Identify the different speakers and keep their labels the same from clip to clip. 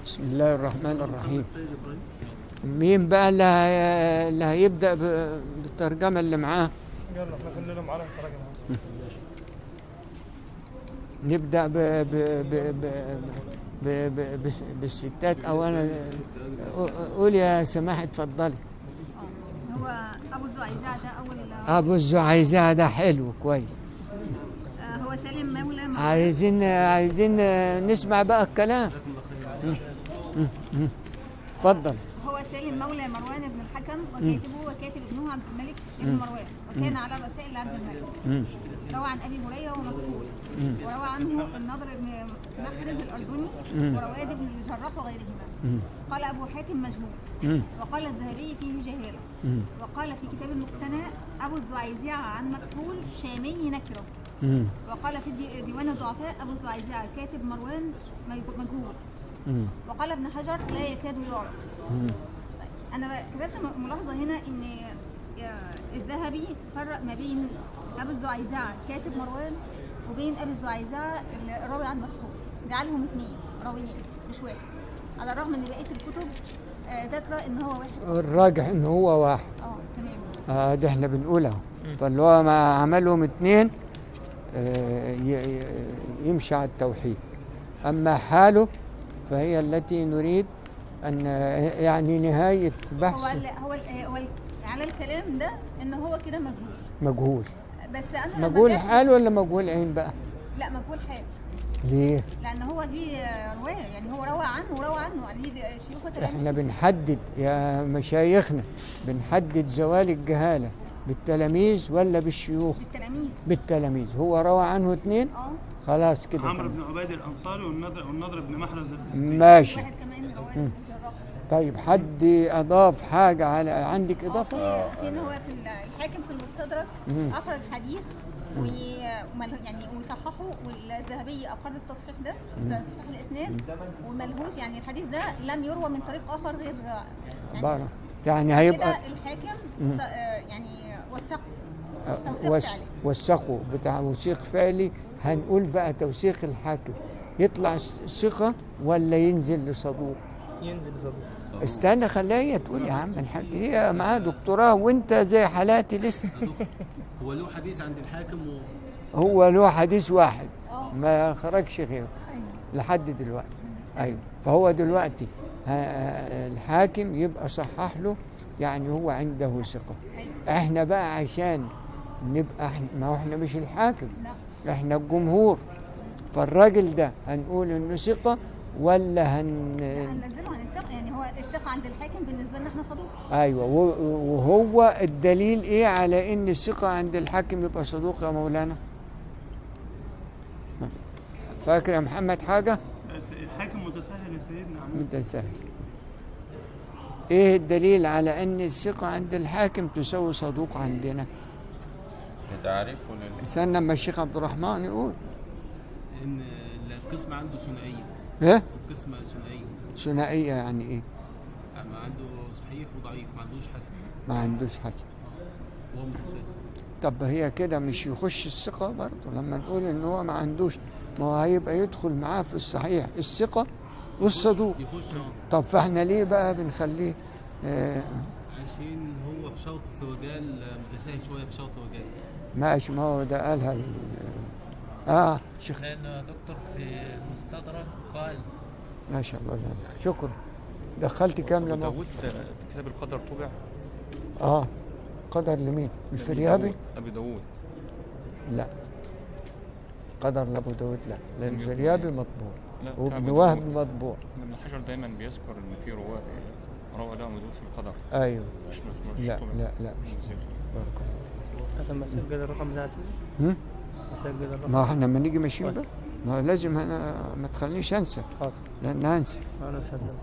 Speaker 1: بسم الله الرحمن الرحيم مين بقى اللي, هي... اللي هيبدأ ب... بالترجمة اللي معاه
Speaker 2: يلا احنا كلنا معانا الترجمة
Speaker 1: نبدأ ب... ب... ب... ب... ب... ب... بس- بالستات أو أنا قول يا سماح اتفضلي
Speaker 3: هو ابو الزعيزع ده اول
Speaker 1: أبو الزعيزع ده حلو كويس
Speaker 3: آه، هو سالم مولى م-
Speaker 1: عايزين عايزين نسمع بقى الكلام اتفضل
Speaker 3: هو سالم مولى مروان بن الحكم وكاتبه وكاتب ابنه عبد الملك بن مروان وكان على رسائل عبد الملك
Speaker 1: مم.
Speaker 3: روى عن ابي هريره ومكتوب وروى عنه النضر بن محرز الاردني ورواد بن الجراح وغيرهما قال ابو حاتم مجهول
Speaker 1: مم.
Speaker 3: وقال الذهبي فيه جهاله
Speaker 1: مم.
Speaker 3: وقال في كتاب المقتنى ابو الزعيزع عن مكحول شامي نكره
Speaker 1: مم.
Speaker 3: وقال في الدي- ديوان الضعفاء ابو الزعيزع كاتب مروان مج- مجهول
Speaker 1: مم.
Speaker 3: وقال ابن حجر لا يكاد يعرف
Speaker 1: مم.
Speaker 3: طيب انا بقى كتبت م- ملاحظه هنا ان آه، الذهبي فرق ما بين ابو الزعيزع كاتب مروان وبين ابي الزعيزع الراوي عن مكحول جعلهم اثنين راويين مش واحد على الرغم ان بقيه الكتب آه، ذاكره ان هو واحد
Speaker 1: الراجح ان هو واحد
Speaker 3: اه تمام
Speaker 1: آه ده احنا بنقولها فاللي هو ما عملهم اتنين آه ي- ي- يمشي على التوحيد اما حاله فهي التي نريد ان يعني نهايه
Speaker 3: هو
Speaker 1: بحث
Speaker 3: ال هو ال هو ال على الكلام ده ان هو كده مجهول
Speaker 1: مجهول
Speaker 3: بس انا لما
Speaker 1: مجهول
Speaker 3: جات-
Speaker 1: حال ولا مجهول عين بقى
Speaker 3: لا مجهول حال
Speaker 1: ليه
Speaker 3: لان هو ليه روايه يعني هو روى عنه وروى عنه يعني ليه شيوخ وتلاميذ
Speaker 1: احنا بنحدد يا مشايخنا بنحدد زوال الجهاله بالتلاميذ ولا بالشيوخ
Speaker 3: بالتلاميذ
Speaker 1: بالتلاميذ هو روى عنه اتنين
Speaker 3: اه
Speaker 1: خلاص كده
Speaker 2: عمرو
Speaker 1: تمام.
Speaker 2: بن عبيد الانصاري والنضر والنضر بن محرز الازدي
Speaker 1: ماشي
Speaker 3: واحد كمان رواه ابن الجراح
Speaker 1: طيب حد اضاف حاجه على عندك
Speaker 3: اه
Speaker 1: اضافه
Speaker 3: في في ان هو في ال- الحاكم في المستدرك
Speaker 1: مم.
Speaker 3: اخرج حديث وي- ومل- يعني وصححه والذهبي اقر التصحيح ده تصحيح الاسناد وملهوش يعني الحديث ده لم يروى من طريق اخر غير يعني
Speaker 1: بره يعني
Speaker 3: كده
Speaker 1: هيبقى
Speaker 3: الحاكم س- آه، يعني وثق
Speaker 1: آه،
Speaker 3: توثيق
Speaker 1: وس-
Speaker 3: فعلي.
Speaker 1: وثقوا بتاع وثيق فعلي هنقول بقى توثيق الحاكم يطلع س- ثقه ولا ينزل لصدوق
Speaker 2: ينزل صدوق
Speaker 1: استنى خليها هي تقول يا عم الحاج هي معاها دكتوراه وانت زي حالاتي لسه
Speaker 4: هو له حديث عند الحاكم و...
Speaker 1: هو له حديث واحد
Speaker 3: اه
Speaker 1: ما خرجش غيره
Speaker 3: ايوه
Speaker 1: لحد دلوقتي ايوه فهو دلوقتي ها- الحاكم يبقى صحح له يعني هو عنده ثقه
Speaker 3: ايوه
Speaker 1: احنا بقى عشان نبقى احنا ما هو احنا مش الحاكم
Speaker 3: لا
Speaker 1: احنا الجمهور فالراجل ده هنقول انه ثقه ولا هن
Speaker 3: هننزله عن الثقه يعني هو الثقه عند الحاكم بالنسبه لنا احنا صدوق
Speaker 1: ايوه و- وهو الدليل ايه على ان الثقه عند الحاكم يبقى صدوق يا مولانا فاكر يا محمد حاجه
Speaker 2: الحاكم متساهل يا سيدنا عم
Speaker 1: متساهل ايه الدليل على ان الثقه عند الحاكم تساوي صدوق عندنا
Speaker 5: تعريف لل...
Speaker 1: استنى اما الشيخ عبد الرحمن يقول
Speaker 4: ان القسم عنده ثنائيه
Speaker 1: ايه
Speaker 4: القسم ثنائيه
Speaker 1: ثنائيه يعني ايه
Speaker 4: يعني عنده صحيح وضعيف ما عندوش حسن
Speaker 1: ما عندوش حسن
Speaker 4: وهو متساهل
Speaker 1: طب هي كده مش يخش الثقة برضه لما نقول ان هو ما عندوش ما هو هيبقى يدخل معاه في الصحيح الثقة والصدوق
Speaker 4: يخش اه
Speaker 1: طب فاحنا ليه بقى بنخليه آه
Speaker 4: عشان هو في شوط في وجال آه، متساهل شويه في شوط وجال
Speaker 1: ماشي ما هو ده قالها ال- اه شيخ
Speaker 6: لأن دكتور في المستدرك قال
Speaker 1: ما شاء الله لا. شكرا دخلت كام لما
Speaker 7: داود كتاب القدر طبع
Speaker 1: اه قدر لمين الفريابي
Speaker 7: أبي داود
Speaker 1: لا قدر لابو داود لا لان
Speaker 7: لم يكن
Speaker 1: الفريابي
Speaker 7: يعني.
Speaker 1: مطبوع
Speaker 7: لا
Speaker 1: وابن
Speaker 7: أبي
Speaker 1: وهب
Speaker 7: داود.
Speaker 1: مطبوع
Speaker 7: ابن حجر دايما بيذكر ان في رواه روى لهم داود في القدر
Speaker 1: ايوه
Speaker 7: مش مش
Speaker 1: لا
Speaker 7: طبع.
Speaker 1: لا لا مش
Speaker 7: مش زي-
Speaker 1: بارك الله
Speaker 2: عشان ما اسجل الرقم ده اسمه
Speaker 1: هم؟
Speaker 2: اسجل الرقم
Speaker 1: ما احنا لما نيجي ماشيين بقى ما لازم انا ما تخلينيش انسى
Speaker 2: حاضر
Speaker 1: لان هنسى
Speaker 2: انا مش هسجل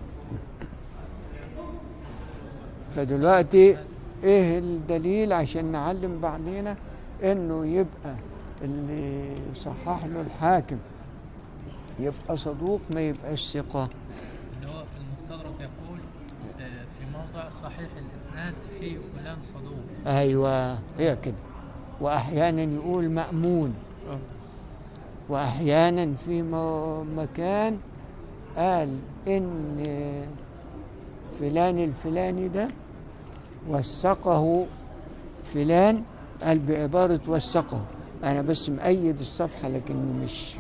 Speaker 1: فدلوقتي ايه الدليل عشان نعلم بعضينا انه يبقى اللي يصحح له الحاكم يبقى صدوق ما يبقاش ثقة
Speaker 6: اللي هو في المستدرك يقول آه، في موضع صحيح الإسناد في فلان صدوق
Speaker 1: ايوه هي كده واحيانا يقول مأمون
Speaker 2: اه
Speaker 1: واحيانا في م- مكان قال إن فلان الفلاني ده وثقه فلان قال بعبارة وثقه أنا بس مأيد الصفحة لكن مش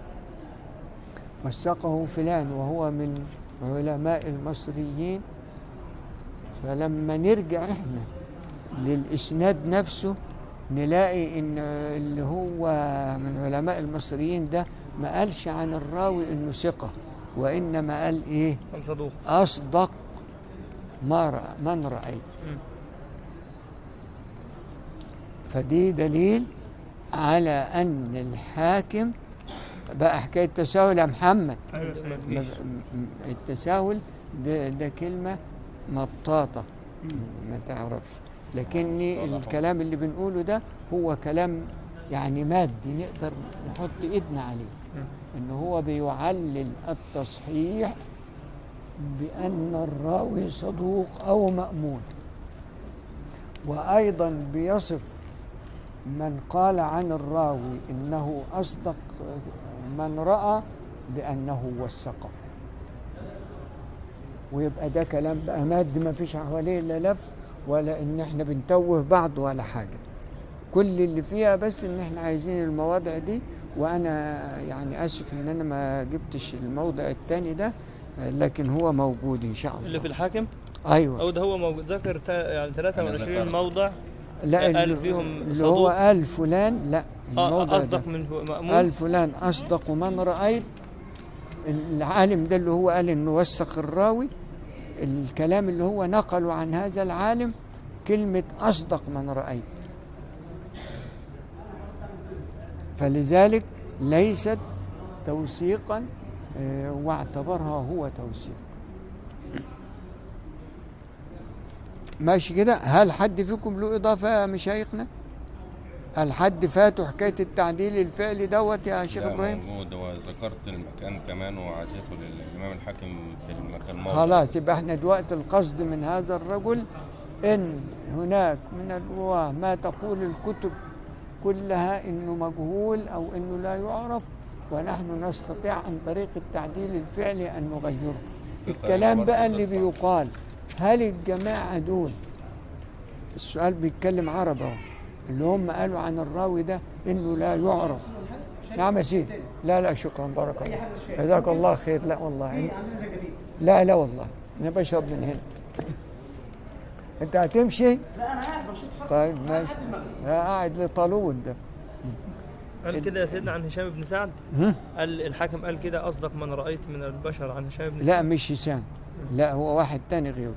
Speaker 1: وثقه فلان وهو من علماء المصريين فلما نرجع احنا للإسناد نفسه نلاقي ان اللي هو من علماء المصريين ده ما قالش عن الراوي انه ثقة وانما قال ايه
Speaker 2: عن صدوق
Speaker 1: أصدق ما رأى من رأيت
Speaker 2: مم.
Speaker 1: فدي دليل على أن الحاكم بقى حكاية تساهل يا محمد
Speaker 2: ايوه سمعت
Speaker 1: م- م- التساهل ده, ده كلمة مطاطة ما تعرفش لكن الكلام اللي بنقوله ده هو كلام يعني مادي نقدر نحط ايدنا عليه ان هو بيعلل التصحيح بان الراوي صدوق او مامون وايضا بيصف من قال عن الراوي انه اصدق من راى بانه وثقه ويبقى ده كلام بقى مادي ما فيش حواليه لا لف ولا ان احنا بنتوه بعض ولا حاجه كل اللي فيها بس ان احنا عايزين المواضع دي وانا يعني اسف ان انا ما جبتش الموضع الثاني ده لكن هو موجود ان شاء
Speaker 2: اللي
Speaker 1: الله
Speaker 2: في الحاكم
Speaker 1: ايوه
Speaker 2: او ده هو موجود ذكر تا- يعني 23
Speaker 5: ذكرت.
Speaker 2: موضع
Speaker 1: لا
Speaker 2: قال
Speaker 1: اللي-
Speaker 2: فيهم
Speaker 1: اللي هو
Speaker 2: صدوق.
Speaker 1: قال فلان لا الموضع
Speaker 2: آه،
Speaker 1: ده
Speaker 2: اصدق من هو- مأمون
Speaker 1: قال فلان أصدق من رأيت العالم ده اللي هو قال إنه وثق الراوي الكلام اللي هو نقله عن هذا العالم كلمة أصدق من رأيت فلذلك ليست توثيقا آه، واعتبرها هو توثيق ماشي كده هل حد فيكم له إضافة يا مشايخنا هل حد فاته حكاية التعديل الفعلي دوت يا شيخ
Speaker 5: لا
Speaker 1: إبراهيم
Speaker 5: موجود وذكرت المكان كمان وعزيته للإمام الحاكم في المكان موضع
Speaker 1: خلاص يبقى احنا دلوقتي القصد من هذا الرجل ان هناك من الرواه ما تقول الكتب كلها انه مجهول او انه لا يعرف ونحن نستطيع عن طريق التعديل الفعلي ان نغيره الكلام بقى اللي بيقال هل الجماعه دول السؤال بيتكلم عربي اهو اللي هم قالوا عن الراوي ده انه لا يعرف نعم يا سيدي لا لا شكرا بارك الله جزاك الله خير لا والله لا لا والله انا بشرب من هنا انت هتمشي؟ لا انا قاعد طيب ماشي لا قاعد لطالون ده
Speaker 2: قال كده يا سيدنا عن هشام بن سعد
Speaker 1: هم؟
Speaker 2: قال الحاكم قال كده اصدق من رايت من البشر عن هشام بن
Speaker 1: لا
Speaker 2: سعد
Speaker 1: مش هشام لا هو واحد تاني غيره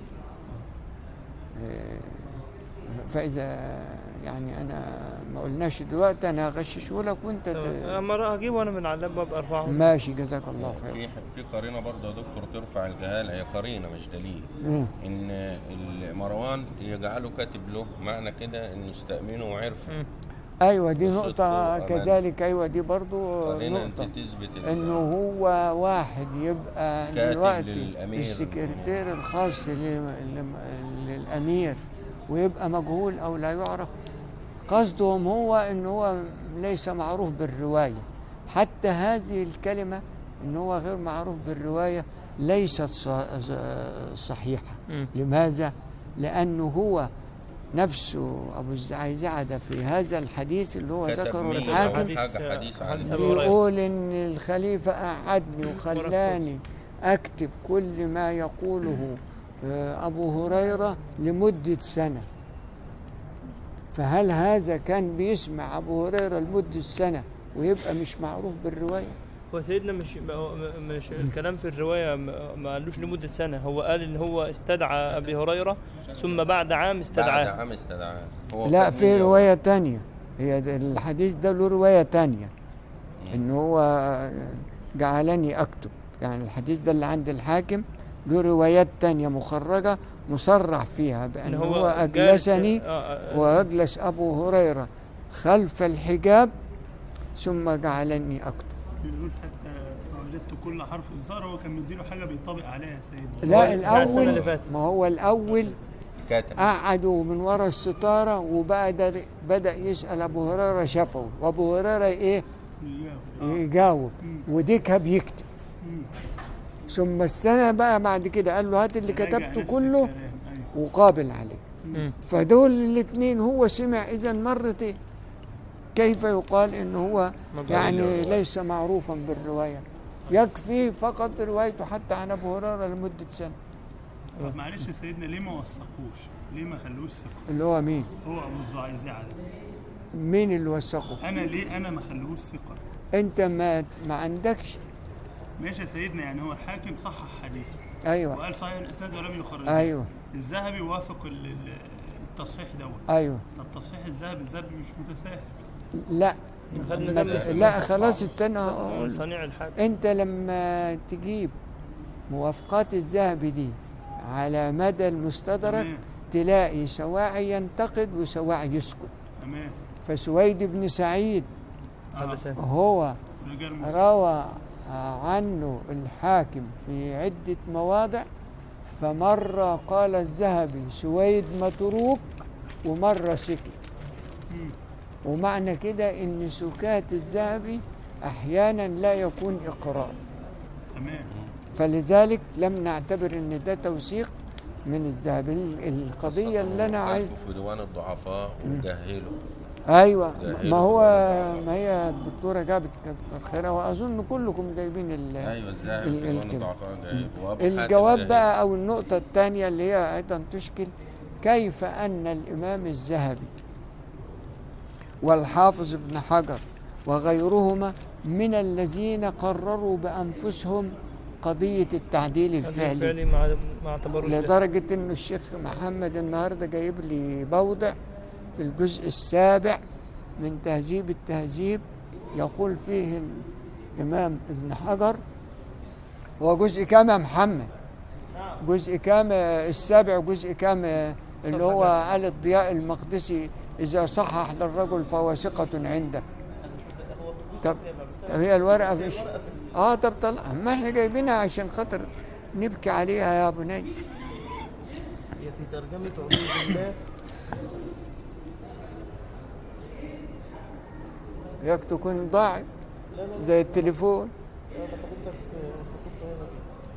Speaker 1: آه، فاذا يعني انا ما قلناش دلوقتي انا هغششه لك وانت
Speaker 2: تمام.
Speaker 1: ت...
Speaker 2: اما اجيبه انا من على اللاب وابقى ارفعه
Speaker 1: ماشي جزاك الله خير
Speaker 5: في في قرينه برضه يا دكتور ترفع الجهاله هي قرينه مش دليل
Speaker 1: مم.
Speaker 5: ان مروان يجعله كاتب له معنى كده انه استأمنه وعرفه
Speaker 2: مم.
Speaker 1: ايوه دي
Speaker 5: وصدق
Speaker 1: نقطة
Speaker 5: وأمان.
Speaker 1: كذلك ايوه دي برضو
Speaker 5: قرينه انت
Speaker 1: نقطة
Speaker 5: تثبت ال-
Speaker 1: انه هو واحد يبقى
Speaker 5: كاتب
Speaker 1: دلوقتي
Speaker 5: للأمير.
Speaker 1: السكرتير الخاص لل- لل- للامير ويبقى مجهول او لا يعرف قصدهم هو ان هو ليس معروف بالروايه حتى هذه الكلمه ان هو غير معروف بالروايه ليست ص- ص- صحيحه
Speaker 2: مم.
Speaker 1: لماذا لانه هو نفسه ابو الزعيزعه ده في هذا الحديث اللي هو
Speaker 5: كتب
Speaker 1: ذكره
Speaker 5: مين؟
Speaker 1: الحاكم
Speaker 2: حديث-
Speaker 5: حاجه حديث عن
Speaker 2: حديث أبي هريرة.
Speaker 1: بيقول ان الخليفه قعدني وخلاني اكتب كل ما يقوله آه، ابو هريره لمده سنه فهل هذا كان بيسمع ابو هريره لمده سنه ويبقى مش معروف بالروايه
Speaker 2: هو سيدنا مش م- مش الكلام في الروايه ما ما قالوش لمده سنه هو قال ان هو استدعى ابي هريره ثم بعد عام
Speaker 5: بعد
Speaker 2: استدعاه
Speaker 5: عام استدعاه هو
Speaker 1: لا
Speaker 5: كان
Speaker 1: في
Speaker 5: مين؟
Speaker 1: روايه تانية هي ده- الحديث ده له روايه تانية ان هو جعلني اكتب يعني الحديث ده اللي عند الحاكم له روايات تانية مخرجة مصرح فيها بأن هو, هو
Speaker 2: جالس-
Speaker 1: أجلسني
Speaker 2: آه، آه،
Speaker 1: وأجلس أبو هريرة خلف الحجاب ثم جعلني أكتب
Speaker 8: بيقول حتى فوجدت كل حرف الزهر هو كان مديله حاجه بيطابق عليها يا سيدنا
Speaker 1: لا
Speaker 2: بتاع السنة اللي
Speaker 1: الأول
Speaker 2: فاتت.
Speaker 1: ما هو الأول
Speaker 5: كاتب
Speaker 1: قعدوا من ورا الستارة وبعد بدأ يسأل أبو هريرة شافه وأبو هريرة إيه
Speaker 8: إياه.
Speaker 1: يجاوب وديكها بيكتب ثم السنة بقى بعد كده قال له هات اللي
Speaker 8: راجع
Speaker 1: كتبته
Speaker 8: نفس
Speaker 1: كله
Speaker 8: الكلام، أيوة.
Speaker 1: وقابل عليه
Speaker 2: مم.
Speaker 1: فدول الاثنين هو سمع اذا مرتين كيف يقال ان هو
Speaker 2: مضى
Speaker 1: يعني
Speaker 5: إلى
Speaker 1: ليس معروفا بالروايه يكفي فقط روايته حتى عن ابو هريره لمده سنه
Speaker 8: طب معلش يا سيدنا ليه ما وثقوش؟ ليه ما خلوش ثقة؟
Speaker 1: اللي هو مين
Speaker 8: هو أبو الزعيزعة ده
Speaker 1: مين اللي وثقه
Speaker 8: أنا ليه أنا ما خلوش ثقة؟
Speaker 1: انت ما ما عندكش
Speaker 8: ماشي يا سيدنا يعني هو الحاكم صحح حديثه
Speaker 1: ايوه
Speaker 8: وقال صحيح الإسناد ولم يخرجه
Speaker 1: ايوه
Speaker 8: الذهبي وافق ال- ال- التصحيح دوت
Speaker 1: ايوه
Speaker 8: طب تصحيح الذهبي الذهبي مش متساهل
Speaker 1: لا
Speaker 2: خدنا
Speaker 1: ما
Speaker 2: ده
Speaker 1: ت-
Speaker 2: من-
Speaker 1: لا خلاص استنى أقول.
Speaker 2: صنيع الحاكم
Speaker 1: انت لما تجيب موافقات الذهبي دي على مدى المستدرك
Speaker 8: تمام
Speaker 1: تلاقي سواعي ينتقد وسواعي يسكت
Speaker 8: تمام
Speaker 1: فسويد بن سعيد
Speaker 2: هذا
Speaker 8: آه.
Speaker 2: سهل
Speaker 1: هو
Speaker 8: رجال مسلم
Speaker 1: روى عنه الحاكم في عدة مواضع فمرة قال الذهبي سويد متروك ومرة سكت
Speaker 8: مم.
Speaker 1: ومعنى كده ان سكات الذهبي احيانا لا يكون اقرار
Speaker 8: تمام
Speaker 1: فلذلك لم نعتبر ان ده توثيق من الذهبي القضية اللي انا عايز
Speaker 5: خلفه في ديوان الضعفاء وجهله
Speaker 1: ايوه
Speaker 5: جاهل.
Speaker 1: ما هو ما هي الدكتوره جابت كتر خيرها واظن كلكم جايبين ال-
Speaker 5: ايوه الذهب
Speaker 1: ال-
Speaker 5: في ديوان
Speaker 1: الكلام.
Speaker 5: الضعفاء جهله وأبو حاتم
Speaker 1: الجواب
Speaker 5: جاهل.
Speaker 1: بقى او النقطه الثانيه اللي هي ايضا تشكل كيف ان الامام الذهبي والحافظ ابن حجر وغيرهما من الذين قرروا بانفسهم قضيه التعديل
Speaker 2: هذا
Speaker 1: الفعلي
Speaker 2: الفعلي مع مع تبرج
Speaker 1: لدرجة إنه الشيخ محمد النهاردة جايب لي موضع في الجزء السابع من تهذيب التهذيب يقول فيه الإمام ابن حجر هو جزء كام يا محمد؟ جزء كام السابع جزء كام اللي هو قال الضياء المقدسي إذا صحح للرجل فهو ثقة عنده طب طب هي الورقة فيش اه طب طلع ما احنا جايبينها عشان خاطر نبكي عليها يا بني
Speaker 9: هي في ترجمة عبيد الله
Speaker 1: ياك تكون ضاعت زي التليفون
Speaker 9: لا ده حضرتك خطوطها هنا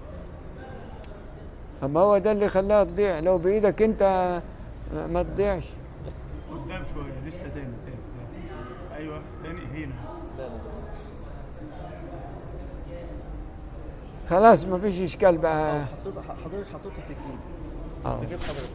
Speaker 1: طب هو ده اللي خلاها تضيع لو بايدك انت ما تضيعش
Speaker 8: قدام شويه لسه تاني تاني تاني ايوه تاني هنا
Speaker 1: خلاص ما فيش اشكال بقى
Speaker 9: حطيتها حضرتك حطيتها في الجيب
Speaker 1: اه
Speaker 9: في جيب حضرتك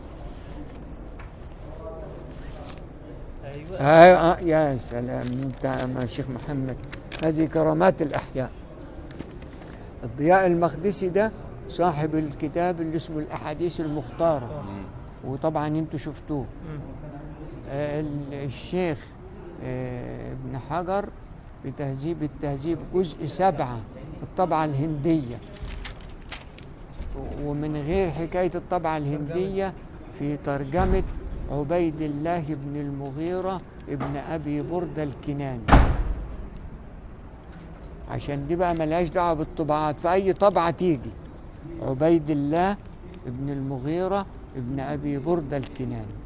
Speaker 9: ايوه
Speaker 1: آه آه يا سلام انت يا شيخ محمد هذه كرامات الاحياء الضياء المقدسي ده صاحب الكتاب اللي اسمه الاحاديث المختاره وطبعا انتوا شفتوه
Speaker 2: مم.
Speaker 1: آه، ال- الشيخ آه، ابن حجر بتهذيب التهذيب جزء سبعة الطبعة الهندية ومن غير حكاية الطبعة الهندية في ترجمة عبيد الله بن المغيرة ابن أبي بردة الكناني عشان دي بقى ملهاش دعوة بالطبعات في أي طبعة تيجي عبيد الله ابن المغيرة ابن أبي بردة الكناني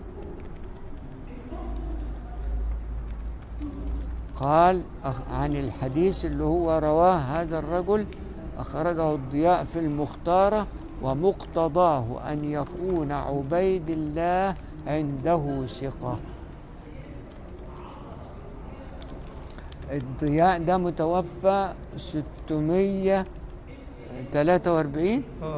Speaker 1: قال أخ- عن الحديث اللي هو رواه هذا الرجل أخرجه الضياء في المختارة ومقتضاه أن يكون عبيد الله عنده ثقة الضياء ده متوفى 643
Speaker 2: اه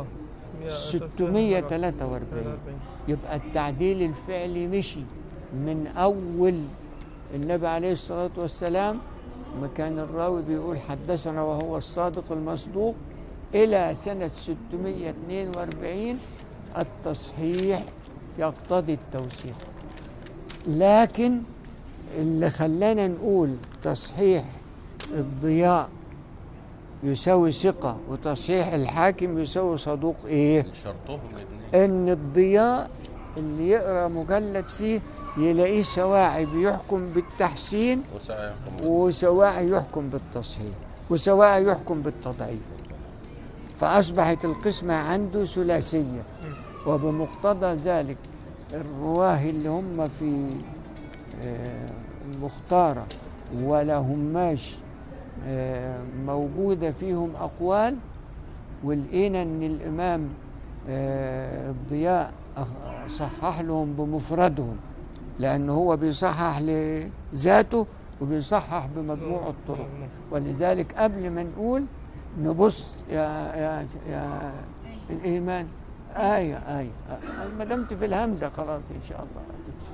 Speaker 1: 643 يبقى التعديل الفعلي مشي من أول النبي عليه الصلاة والسلام ما كان الراوي بيقول حدثنا وهو الصادق المصدوق إلى سنة 642 التصحيح يقتضي التوثيق لكن اللي خلانا نقول تصحيح الضياء يساوي ثقة وتصحيح الحاكم يساوي صدوق إيه؟
Speaker 5: شرطهم الاثنين
Speaker 1: ان الضياء اللي يقرا مجلد فيه يلاقيه سواعي بيحكم بالتحسين
Speaker 5: وسيحكم
Speaker 1: وسواعي يحكم بالتصحيح وسواعي يحكم بالتضعيف فأصبحت القسمة عنده ثلاثية وبمقتضى ذلك الرواه اللي هم في آه، المختارة ولا هماش آه، موجودة فيهم أقوال ولقينا إن الإمام آه، الضياء أخ- صحح لهم بمفردهم لأنه هو بيصحح لذاته وبيصحح بمجموع الطرق ولذلك قبل ما نقول نبص يا يا يا الإيمان آية آية ما دمت في الهمزة خلاص إن شاء الله هتمشي.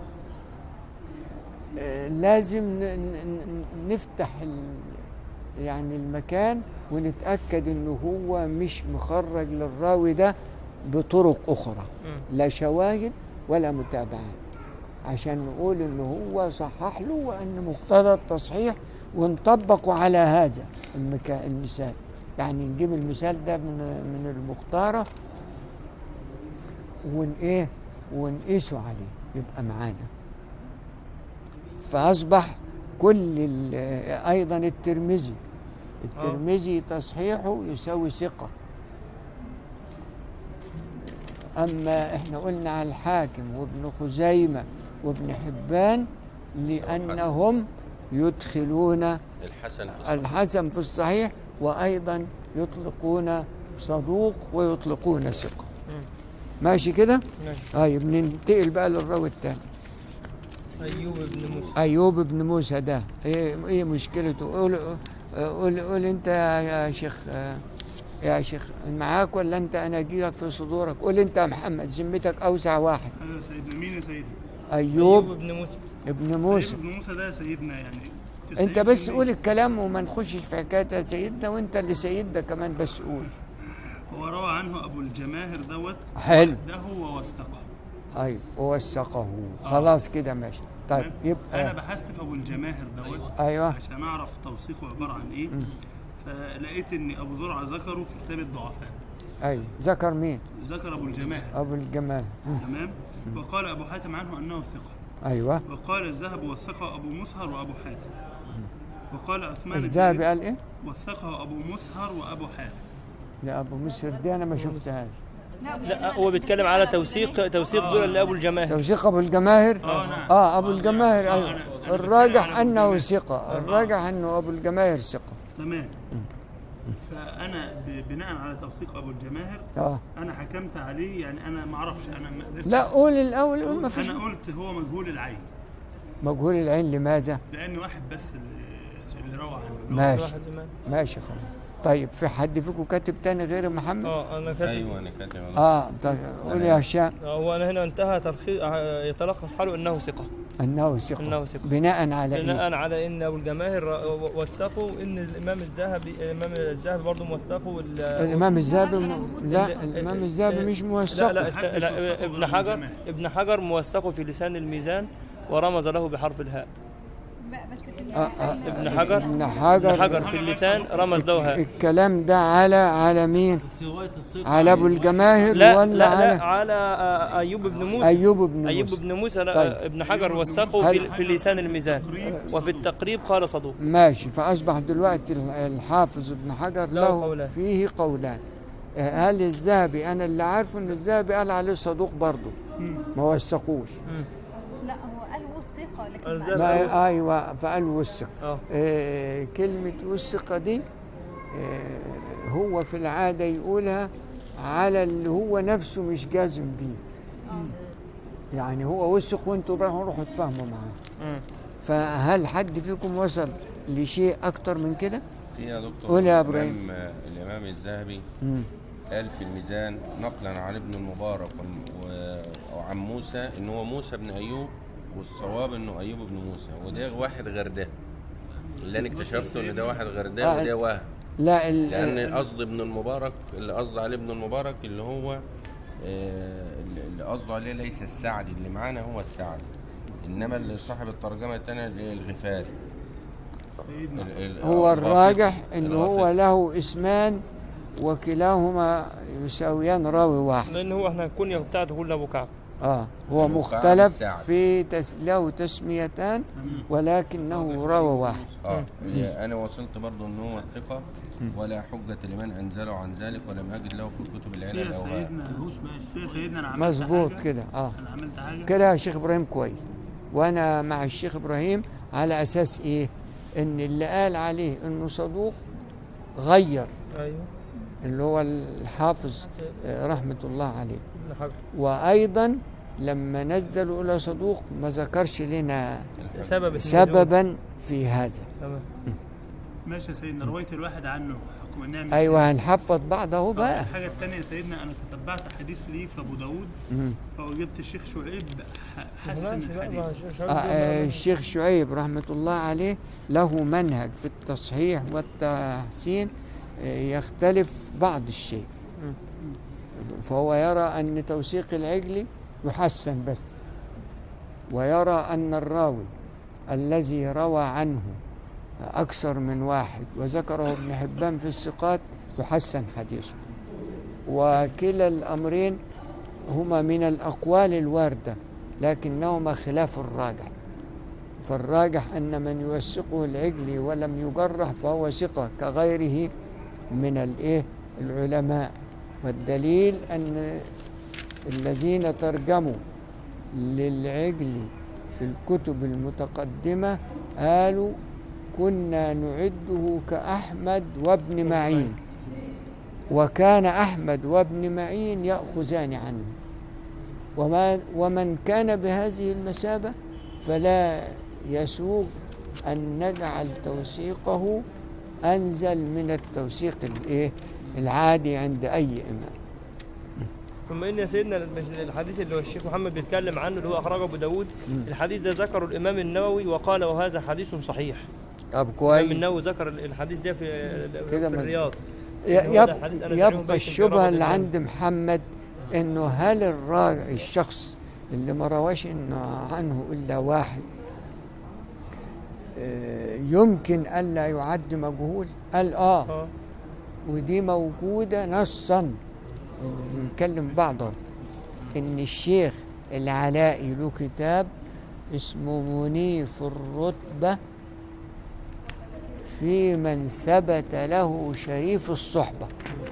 Speaker 1: آه، لازم ن- ن- ن- نفتح ال- يعني المكان ونتأكد إنه هو مش مخرج للراوي ده بطرق أخرى لا شواهد ولا متابعات عشان نقول إن هو صحح له وأن مقتضى التصحيح ونطبقه على هذا المكا... المثال يعني نجيب المثال ده من من المختارة ون ايه ونقيسه عليه يبقى معانا فأصبح كل ال- أيضا الترمذي الترمذي تصحيحه يساوي ثقة أما إحنا قلنا على الحاكم وابن خزيمة وابن حبان لأنهم يدخلون
Speaker 5: الحسن في الصحيح.
Speaker 1: الحسن في الصحيح وأيضا يطلقون صدوق ويطلقون ثقة ماشي كده؟
Speaker 2: ماشي.
Speaker 1: طيب ننتقل بقى للراوي الثاني
Speaker 2: ايوب بن موسى
Speaker 1: أيوب بن موسى ده إيه, إيه مشكلته؟ قول قول, قول أنت يا شيخ يا شيخ معاك ولا أنت أنا أجي لك في صدورك؟ قول أنت يا محمد ذمتك أوسع واحد
Speaker 8: ايوه يا سيدنا مين يا سيدنا؟
Speaker 1: أيوب
Speaker 2: بن موسى
Speaker 1: ابن موسى
Speaker 8: ابن موسى ده يا سيدنا يعني
Speaker 1: أنت بس
Speaker 8: 90%
Speaker 1: قول الكلام وما نخشش في حكاية يا سيدنا وأنت اللي سيدنا كمان بس قول
Speaker 8: هو روى عنه ابو الجماهر دوت
Speaker 1: حلو
Speaker 8: ده ووثقه
Speaker 1: أيوه ووثقه خلاص كده ماشي طيب
Speaker 8: تمام؟ انا
Speaker 1: يبقى
Speaker 8: بحثت في ابو الجماهر دوت
Speaker 1: أيوه
Speaker 8: عشان اعرف توثيقه عباره عن ايه فلقيت ان ابو زرعه ذكره في كتاب الضعفاء
Speaker 1: أيوه ذكر مين؟
Speaker 8: ذكر ابو الجماهر
Speaker 1: أبو الجمال مم.
Speaker 8: تمام وقال ابو حاتم عنه انه ثقه
Speaker 1: أيوه
Speaker 8: وقال الذهب وثقه ابو مسهر وابو حاتم وقال عثمان
Speaker 1: الذهبي
Speaker 8: الداري
Speaker 1: قال إيه؟
Speaker 8: وثقه ابو مسهر وابو حاتم
Speaker 1: لا أبو مصر دي أنا ما شفتهاش
Speaker 2: لا هو بيتكلم على توثيق توثيق دول اللي ابو الجماهر
Speaker 1: توثيق أبو الجماهر
Speaker 8: اه نعم
Speaker 1: اه ابو الجماهر
Speaker 8: آه،
Speaker 1: أيوة.
Speaker 8: أنا- أنا
Speaker 1: الراجح
Speaker 8: بتكلم على أبو
Speaker 1: انه
Speaker 8: الجماهر.
Speaker 1: ثقه الراجح انه ابو الجماهر ثقه
Speaker 8: تمام فانا ب- بناء على توثيق ابو الجماهر
Speaker 1: اه
Speaker 8: انا حكمت عليه يعني انا ما اعرفش انا ما قدرتش
Speaker 1: لا قول الاول قول ما فيش
Speaker 8: انا قلت هو مجهول العين
Speaker 1: مجهول العين لماذا
Speaker 8: لان واحد بس اللي, اللي روى عنه
Speaker 1: ماشي
Speaker 2: واحد إمام.
Speaker 1: ماشي خلاص طيب في حد فيكم كاتب تاني غير محمد
Speaker 2: اه انا كاتب
Speaker 5: ايوه انا كاتب والله.
Speaker 1: اه طيب قول يا هشام
Speaker 2: هو انا هنا انتهى تلخيص يتلخص حاله انه ثقه
Speaker 1: انه ثقه
Speaker 2: انه ثقه
Speaker 1: بناء على ايه
Speaker 2: بناء على ان ابو الجماهر وثقوا ان الامام الذهبي الامام الذهبي برضه موثقه وال-
Speaker 1: الامام الذهبي م... لا
Speaker 2: ال-
Speaker 1: الامام
Speaker 2: ال-
Speaker 1: الذهبي مش
Speaker 2: لا
Speaker 1: موثق
Speaker 2: لا, است...
Speaker 8: محدش
Speaker 2: لا
Speaker 8: وثقه
Speaker 2: ابن
Speaker 8: غير أبو
Speaker 2: حجر
Speaker 8: الجماهر.
Speaker 2: ابن حجر موثقه في لسان الميزان ورمز له بحرف الهاء
Speaker 3: لا بس في
Speaker 1: آه، آه.
Speaker 2: ابن حجر
Speaker 1: ابن
Speaker 2: ابن
Speaker 1: حجر
Speaker 2: حجر في اللسان رمز له هاء
Speaker 1: الكلام ده على على مين
Speaker 4: بس روايه الثقه
Speaker 1: على ابو الجماهر
Speaker 2: لا
Speaker 1: ولا
Speaker 2: لا,
Speaker 1: على
Speaker 2: لا على آه، ايوب بن موسى
Speaker 1: ايوب بن
Speaker 2: ايوب
Speaker 1: موسى
Speaker 2: بن موسى لا،
Speaker 1: طيب.
Speaker 2: ابن حجر وثقه في,
Speaker 1: هل-
Speaker 2: في لسان الميزان وفي التقريب قال صدوق
Speaker 1: ماشي فأصبح دلوقتي ال- الحافظ ابن حجر
Speaker 2: له
Speaker 1: له
Speaker 2: قولان.
Speaker 1: فيه قولان آه، هل الذهبي أنا اللي عارفه إن الذهبي قال عليه صدوق برضه ما وثقوش
Speaker 3: لا هو قال وثقه لكن
Speaker 2: الذهبي.
Speaker 3: ما قالش
Speaker 1: ما- أيوه فقال وثق
Speaker 2: اه
Speaker 1: آه، كلمة وثق دي آه، هو في العادة يقولها على اللي هو نفسه مش جازم بيه يعني هو وثق وانتوا روحوا روحوا تفهموا معاه
Speaker 2: مم.
Speaker 1: فهل حد فيكم وصل لشيء أكتر من كده؟
Speaker 5: في يا دكتور
Speaker 1: قول يا
Speaker 5: الإمام-
Speaker 1: إبراهيم.
Speaker 5: الامام الذهبي
Speaker 1: مم.
Speaker 5: قال في الميزان نقلا عن ابن المبارك و- وعن موسى ان هو موسى بن ايوب والصواب انه ايوب بن موسى وده واحد غير ده اللي انا اكتشفته ان ده واحد غير ده
Speaker 1: آه.
Speaker 5: وده وهم
Speaker 1: لا ال-
Speaker 5: لان قصد ابن المبارك اللي قصد عليه ابن المبارك اللي هو آه، اللي قصده عليه ليس السعدي اللي معانا هو السعدي انما اللي صاحب الترجمه الثانيه اللي هي الغفاري
Speaker 8: سيدنا
Speaker 5: ال- ال-
Speaker 1: هو
Speaker 5: آه،
Speaker 1: الراجح
Speaker 5: الغافر.
Speaker 1: ان هو
Speaker 5: الغافر.
Speaker 1: له اسمان وكلاهما يساويان راوي واحد
Speaker 2: لان هو احنا الكنيه بتاعته كلها ابو كعب
Speaker 1: اه هو
Speaker 5: أبو كعب
Speaker 1: مختلف
Speaker 5: السعدي.
Speaker 1: في تس... له تسميتان ولكنه راوي واحد
Speaker 5: اه انا وصلت برضو ان هو ثقه ولا حجه لمن انزله عن ذلك ولم اجد له في كتب
Speaker 8: في
Speaker 5: العلل
Speaker 8: يا
Speaker 5: الاوهام
Speaker 8: سيدنا
Speaker 4: ملهوش ماشي
Speaker 8: في يا سيدنا انا عملت
Speaker 1: مظبوط
Speaker 8: حاجة.
Speaker 1: كده اه
Speaker 8: انا عملت حاجه
Speaker 1: كده يا شيخ ابراهيم كويس وانا مع الشيخ ابراهيم على اساس ايه ان اللي قال عليه انه صدوق غير
Speaker 2: ايوه
Speaker 1: اللي هو الحافظ آه، رحمة الله عليه
Speaker 2: ابن حجر
Speaker 1: وأيضا لما نزلوا إلى صدوق ما ذكرش لنا
Speaker 2: سبب النزول.
Speaker 1: سببا في هذا
Speaker 2: تمام
Speaker 8: ماشي يا سيدنا روايه الواحد عنه حكم نعمل
Speaker 1: أيوة هنحفظ بعض أهو بقى
Speaker 8: الحاجه الثانيه يا سيدنا انا تتبعت حديث ليه في ابو داود
Speaker 1: مم.
Speaker 8: فوجدت الشيخ شعيب ح- حسن
Speaker 2: ماشي بقى، ما
Speaker 8: الحديث
Speaker 2: ش- ش-
Speaker 1: آه، آه، الشيخ شعيب رحمة الله عليه له منهج في التصحيح والتحسين آه، يختلف بعض الشيء فهو يرى أن توثيق العجل يحسن بس ويرى أن الراوي الذي روى عنه أكثر من واحد وذكره ابن حبان في الثقات يحسن حديثه وكلا الأمرين هما من الأقوال الواردة لكنهما خلاف الراجح فالراجح أن من يوثقه العجلي ولم يجرح فهو ثقة كغيره من الإيه العلماء والدليل أن الذين ترجموا للعجل في الكتب المتقدمة قالوا كنا نعده كأحمد وابن معين وكان أحمد وابن معين يأخذان عنه وما ومن كان بهذه المثابة فلا يسوغ أن نجعل توثيقه أنزل من التوثيق الإيه العادي عند أي إمام
Speaker 2: ثم ان يا سيدنا المش- الحديث اللي هو الشيخ محمد بيتكلم عنه اللي هو اخرجه ابو داود الحديث ده ذكره الامام النووي وقال وهذا حديث صحيح
Speaker 1: طب
Speaker 2: الامام
Speaker 1: كويس
Speaker 2: النووي ذكر الحديث ده في
Speaker 1: كده
Speaker 2: في
Speaker 1: مز-
Speaker 2: الرياض
Speaker 1: ي-
Speaker 2: يعني هو ده
Speaker 1: يب-
Speaker 2: حديث أنا تقريباً
Speaker 1: يبقى
Speaker 2: بيت
Speaker 1: الشبهة
Speaker 2: الجرابة
Speaker 1: اللي
Speaker 2: الإمام.
Speaker 1: عند محمد انه هل الراجع الشخص اللي ما رواش انه عنه الا واحد آه، يمكن الا يعد مجهول قال اه
Speaker 2: اه
Speaker 1: ودي موجودة نصا نتكلم بعضه ان الشيخ العلائي له كتاب اسمه منيف الرتبة في من ثبت له شريف الصحبة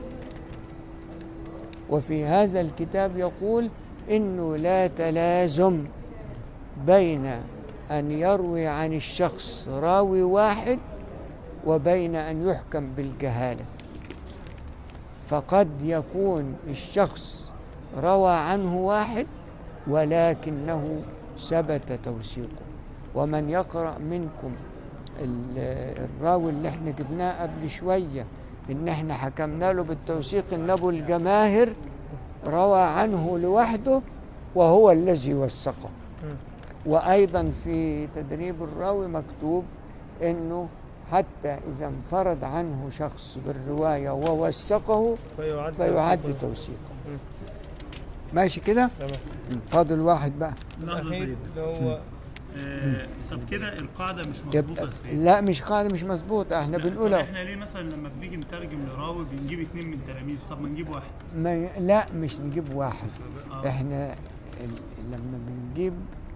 Speaker 1: وفي هذا الكتاب يقول انه لا تلازم بين ان يروي عن الشخص راوي واحد وبين ان يحكم بالجهاله فقد يكون الشخص روى عنه واحد ولكنه ثبت توثيقه ومن يقرأ منكم ال- الراوي اللي احنا جبناه قبل شوية ان احنا حكمنا له بالتوثيق ان ابو الجماهر روى عنه لوحده وهو الذي وثقه وايضا في تدريب الراوي مكتوب انه حتى اذا انفرد عنه شخص بالروايه ووثقه
Speaker 2: فيعد
Speaker 1: فيعد
Speaker 2: توثيقه.
Speaker 1: توثيقه ماشي كده
Speaker 2: تمام
Speaker 1: فاضل واحد بقى
Speaker 8: لحظه يا
Speaker 2: الأخير
Speaker 8: سيدنا
Speaker 2: اللي هو
Speaker 8: آه، طب كده القاعده مش
Speaker 1: يبقى
Speaker 8: مظبوطه يا سيدنا
Speaker 1: لا مش قاعده مش مظبوطه احنا
Speaker 8: لا، طب
Speaker 1: بنقولها
Speaker 8: احنا ليه مثلا لما بنيجي نترجم لراوي بنجيب اتنين من تلاميذه طب ما نجيب واحد
Speaker 1: ما لا مش نجيب واحد
Speaker 8: آه.
Speaker 1: احنا ال- لما بنجيب